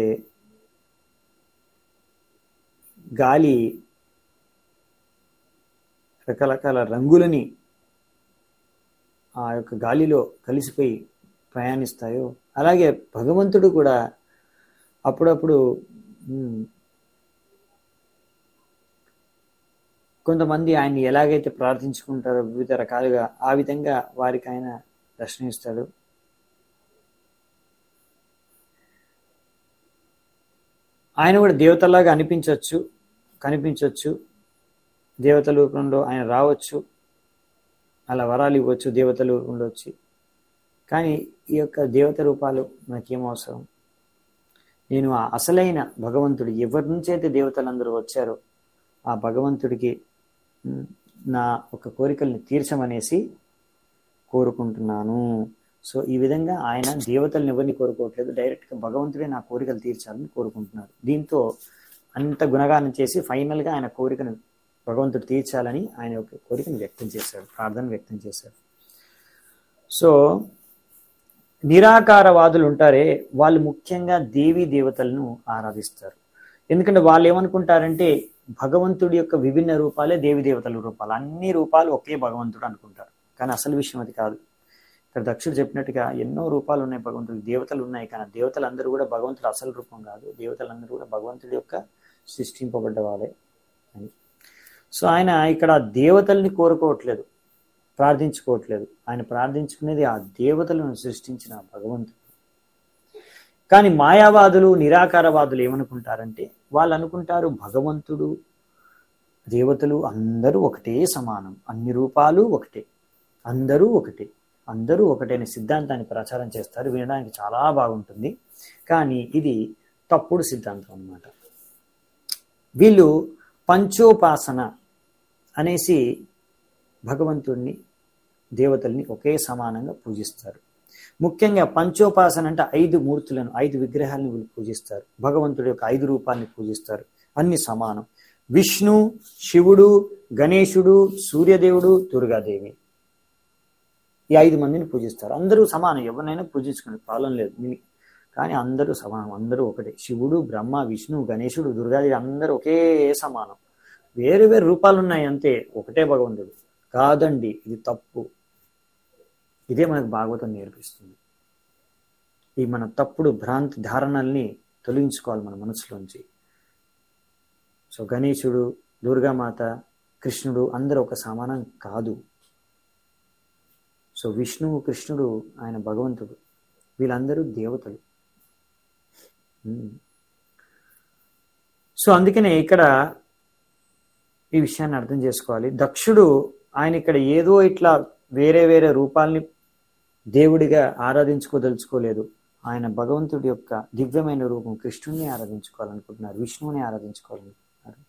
S1: గాలి రకరకాల రంగులని ఆ యొక్క గాలిలో కలిసిపోయి ప్రయాణిస్తాయో అలాగే భగవంతుడు కూడా అప్పుడప్పుడు కొంతమంది ఆయన్ని ఎలాగైతే ప్రార్థించుకుంటారో వివిధ రకాలుగా ఆ విధంగా వారికి ఆయన దర్శనమిస్తాడు ఆయన కూడా దేవతలాగా అనిపించవచ్చు కనిపించవచ్చు దేవతల రూపంలో ఆయన రావచ్చు అలా వరాలు ఇవ్వచ్చు దేవతల రూపంలో వచ్చి కానీ ఈ యొక్క దేవత రూపాలు మనకేం అవసరం నేను ఆ అసలైన భగవంతుడు ఎవరి నుంచి అయితే దేవతలందరూ వచ్చారో ఆ భగవంతుడికి నా ఒక కోరికల్ని తీర్చమనేసి కోరుకుంటున్నాను సో ఈ విధంగా ఆయన దేవతలను ఎవరిని కోరుకోవట్లేదు డైరెక్ట్గా భగవంతుడే నా కోరికలు తీర్చాలని కోరుకుంటున్నారు దీంతో అంత గుణగానం చేసి ఫైనల్గా ఆయన కోరికను భగవంతుడు తీర్చాలని ఆయన యొక్క కోరికను వ్యక్తం చేశాడు ప్రార్థన వ్యక్తం చేశాడు సో నిరాకారవాదులు ఉంటారే వాళ్ళు ముఖ్యంగా దేవీ దేవతలను ఆరాధిస్తారు ఎందుకంటే వాళ్ళు ఏమనుకుంటారంటే భగవంతుడి యొక్క విభిన్న రూపాలే దేవి దేవతల రూపాలు అన్ని రూపాలు ఒకే భగవంతుడు అనుకుంటారు కానీ అసలు విషయం అది కాదు ఇక్కడ దక్షుడు చెప్పినట్టుగా ఎన్నో రూపాలు ఉన్నాయి భగవంతుడికి దేవతలు ఉన్నాయి కానీ దేవతలందరూ కూడా భగవంతుడు అసలు రూపం కాదు దేవతలందరూ కూడా భగవంతుడి యొక్క సృష్టింపబడ్డ వాళ్ళే అని సో ఆయన ఇక్కడ దేవతల్ని కోరుకోవట్లేదు ప్రార్థించుకోవట్లేదు ఆయన ప్రార్థించుకునేది ఆ దేవతలను సృష్టించిన భగవంతుడు కానీ మాయావాదులు నిరాకారవాదులు ఏమనుకుంటారంటే వాళ్ళు అనుకుంటారు భగవంతుడు దేవతలు అందరూ ఒకటే సమానం అన్ని రూపాలు ఒకటే అందరూ ఒకటే అందరూ ఒకటే అనే సిద్ధాంతాన్ని ప్రచారం చేస్తారు వినడానికి చాలా బాగుంటుంది కానీ ఇది తప్పుడు సిద్ధాంతం అన్నమాట వీళ్ళు పంచోపాసన అనేసి భగవంతుడిని దేవతల్ని ఒకే సమానంగా పూజిస్తారు ముఖ్యంగా పంచోపాసన అంటే ఐదు మూర్తులను ఐదు విగ్రహాలను వీళ్ళు పూజిస్తారు భగవంతుడి యొక్క ఐదు రూపాలని పూజిస్తారు అన్ని సమానం విష్ణు శివుడు గణేశుడు సూర్యదేవుడు దుర్గాదేవి ఈ ఐదు మందిని పూజిస్తారు అందరూ సమానం ఎవరినైనా పూజించుకునే ప్రాబ్లం లేదు కానీ అందరూ సమానం అందరూ ఒకటే శివుడు బ్రహ్మ విష్ణు గణేశుడు దుర్గాదేవి అందరూ ఒకే సమానం వేరు వేరు రూపాలు ఉన్నాయి అంతే ఒకటే భగవంతుడు కాదండి ఇది తప్పు ఇదే మనకు భాగవతం నేర్పిస్తుంది ఈ మన తప్పుడు భ్రాంతి ధారణల్ని తొలగించుకోవాలి మన మనసులోంచి సో గణేశుడు దుర్గామాత కృష్ణుడు అందరూ ఒక సమానం కాదు సో విష్ణువు కృష్ణుడు ఆయన భగవంతుడు వీళ్ళందరూ దేవతలు సో అందుకనే ఇక్కడ ఈ విషయాన్ని అర్థం చేసుకోవాలి దక్షుడు ఆయన ఇక్కడ ఏదో ఇట్లా వేరే వేరే రూపాల్ని దేవుడిగా ఆరాధించుకోదలుచుకోలేదు ఆయన భగవంతుడి యొక్క దివ్యమైన రూపం కృష్ణుని ఆరాధించుకోవాలనుకుంటున్నారు విష్ణువుని ఆరాధించుకోవాలనుకుంటున్నారు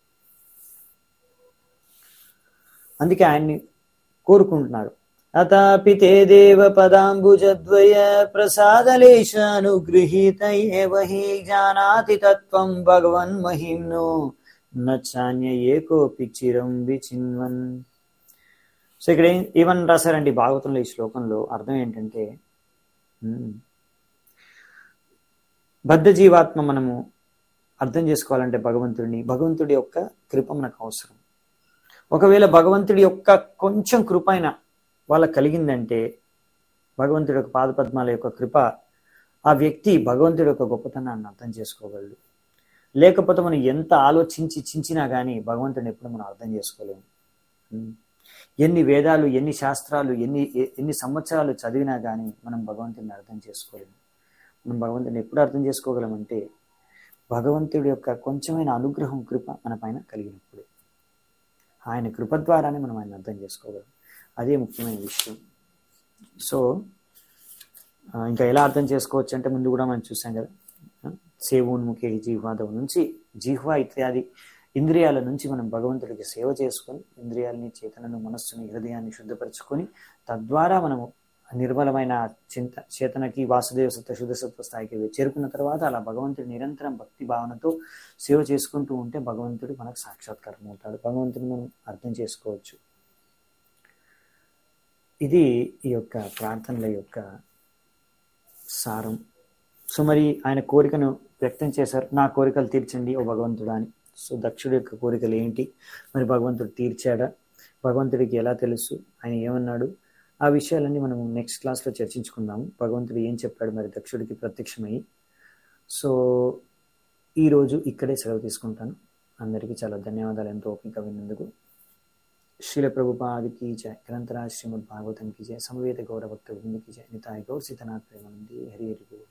S1: అందుకే ఆయన్ని కోరుకుంటున్నారు అతాపి తే దేవ పదాంబుజద్వయ ప్రసాదలేశానుగృహీత ఏవ హి జానాతి తత్వం భగవన్ మహిమ్నో నచాన్య ఏకోపి చిరం విచిన్వన్ సో ఇక్కడ ఏం ఏమని రాశారండి భాగవతంలో ఈ శ్లోకంలో అర్థం ఏంటంటే ఉమ్, బద్ధ జీవాత్మ మనము అర్థం చేసుకోవాలంటే భగవంతుడిని భగవంతుడి యొక్క కృప మనకు అవసరం ఒకవేళ భగవంతుడి యొక్క కొంచెం కృప అయినా వాళ్ళకి కలిగిందంటే భగవంతుడి యొక్క పాదపద్మాల యొక్క కృప ఆ వ్యక్తి భగవంతుడి యొక్క గొప్పతనాన్ని అర్థం చేసుకోగలడు లేకపోతే మనం ఎంత ఆలోచించి చించినా కానీ భగవంతుడిని ఎప్పుడు మనం అర్థం చేసుకోలేము ఉమ్. ఎన్ని వేదాలు ఎన్ని శాస్త్రాలు ఎన్ని ఎ- ఎన్ని సంవత్సరాలు చదివినా కానీ మనం భగవంతుడిని అర్థం చేసుకోలేము మనం భగవంతుడిని ఎప్పుడు అర్థం చేసుకోగలమంటే భగవంతుడి యొక్క కొంచెమైన అనుగ్రహం కృప మన పైన కలిగినప్పుడు ఆయన కృప ద్వారానే మనం ఆయన అర్థం చేసుకోగలం అదే ముఖ్యమైన విషయం సో ఆ, ఇంకా ఎలా అర్థం చేసుకోవచ్చు అంటే ముందు కూడా మనం చూసాం కదా ఆ, సేవోన్ముఖే జీహ్వాదం నుంచి జీహ్వా ఇత్యాది ఇంద్రియాల నుంచి మనం భగవంతుడికి సేవ చేసుకొని ఇంద్రియాలని చేతనను మనస్సుని హృదయాన్ని శుద్ధపరచుకొని తద్వారా మనము నిర్మలమైన చింత చేతనకి వాసుదేవ సత్వ శుద్ధ సత్వ స్థాయికి చేరుకున్న తర్వాత అలా భగవంతుడి నిరంతరం భక్తి భావనతో సేవ చేసుకుంటూ ఉంటే భగవంతుడు మనకు సాక్షాత్కారం అవుతాడు భగవంతుని మనం అర్థం చేసుకోవచ్చు ఇది ఈ యొక్క ప్రార్థనల యొక్క సారం సో మరి ఆయన కోరికను వ్యక్తం చేశారు నా కోరికలు తీర్చండి ఓ భగవంతుడా అని సో దక్షుడి యొక్క కోరికలు ఏంటి మరి భగవంతుడు తీర్చాడా భగవంతుడికి ఎలా తెలుసు ఆయన ఏమన్నాడు ఆ విషయాలన్నీ మనం నెక్స్ట్ క్లాస్లో చర్చించుకుందాము భగవంతుడు ఏం చెప్పాడు మరి దక్షుడికి ప్రత్యక్షమయ్యి సో ఈరోజు ఇక్కడే సెలవు తీసుకుంటాను అందరికీ చాలా ధన్యవాదాలు ఎంతో ఓపిక విన్నందుకు శిల ప్రభుపాది की जय ग्रंथराज श्रीमद् भागवतम की जय समवेत गौरव भक्त वृंद की जय निताय गौर सीतनाथ प्रेमानंदी हरि हरि बोल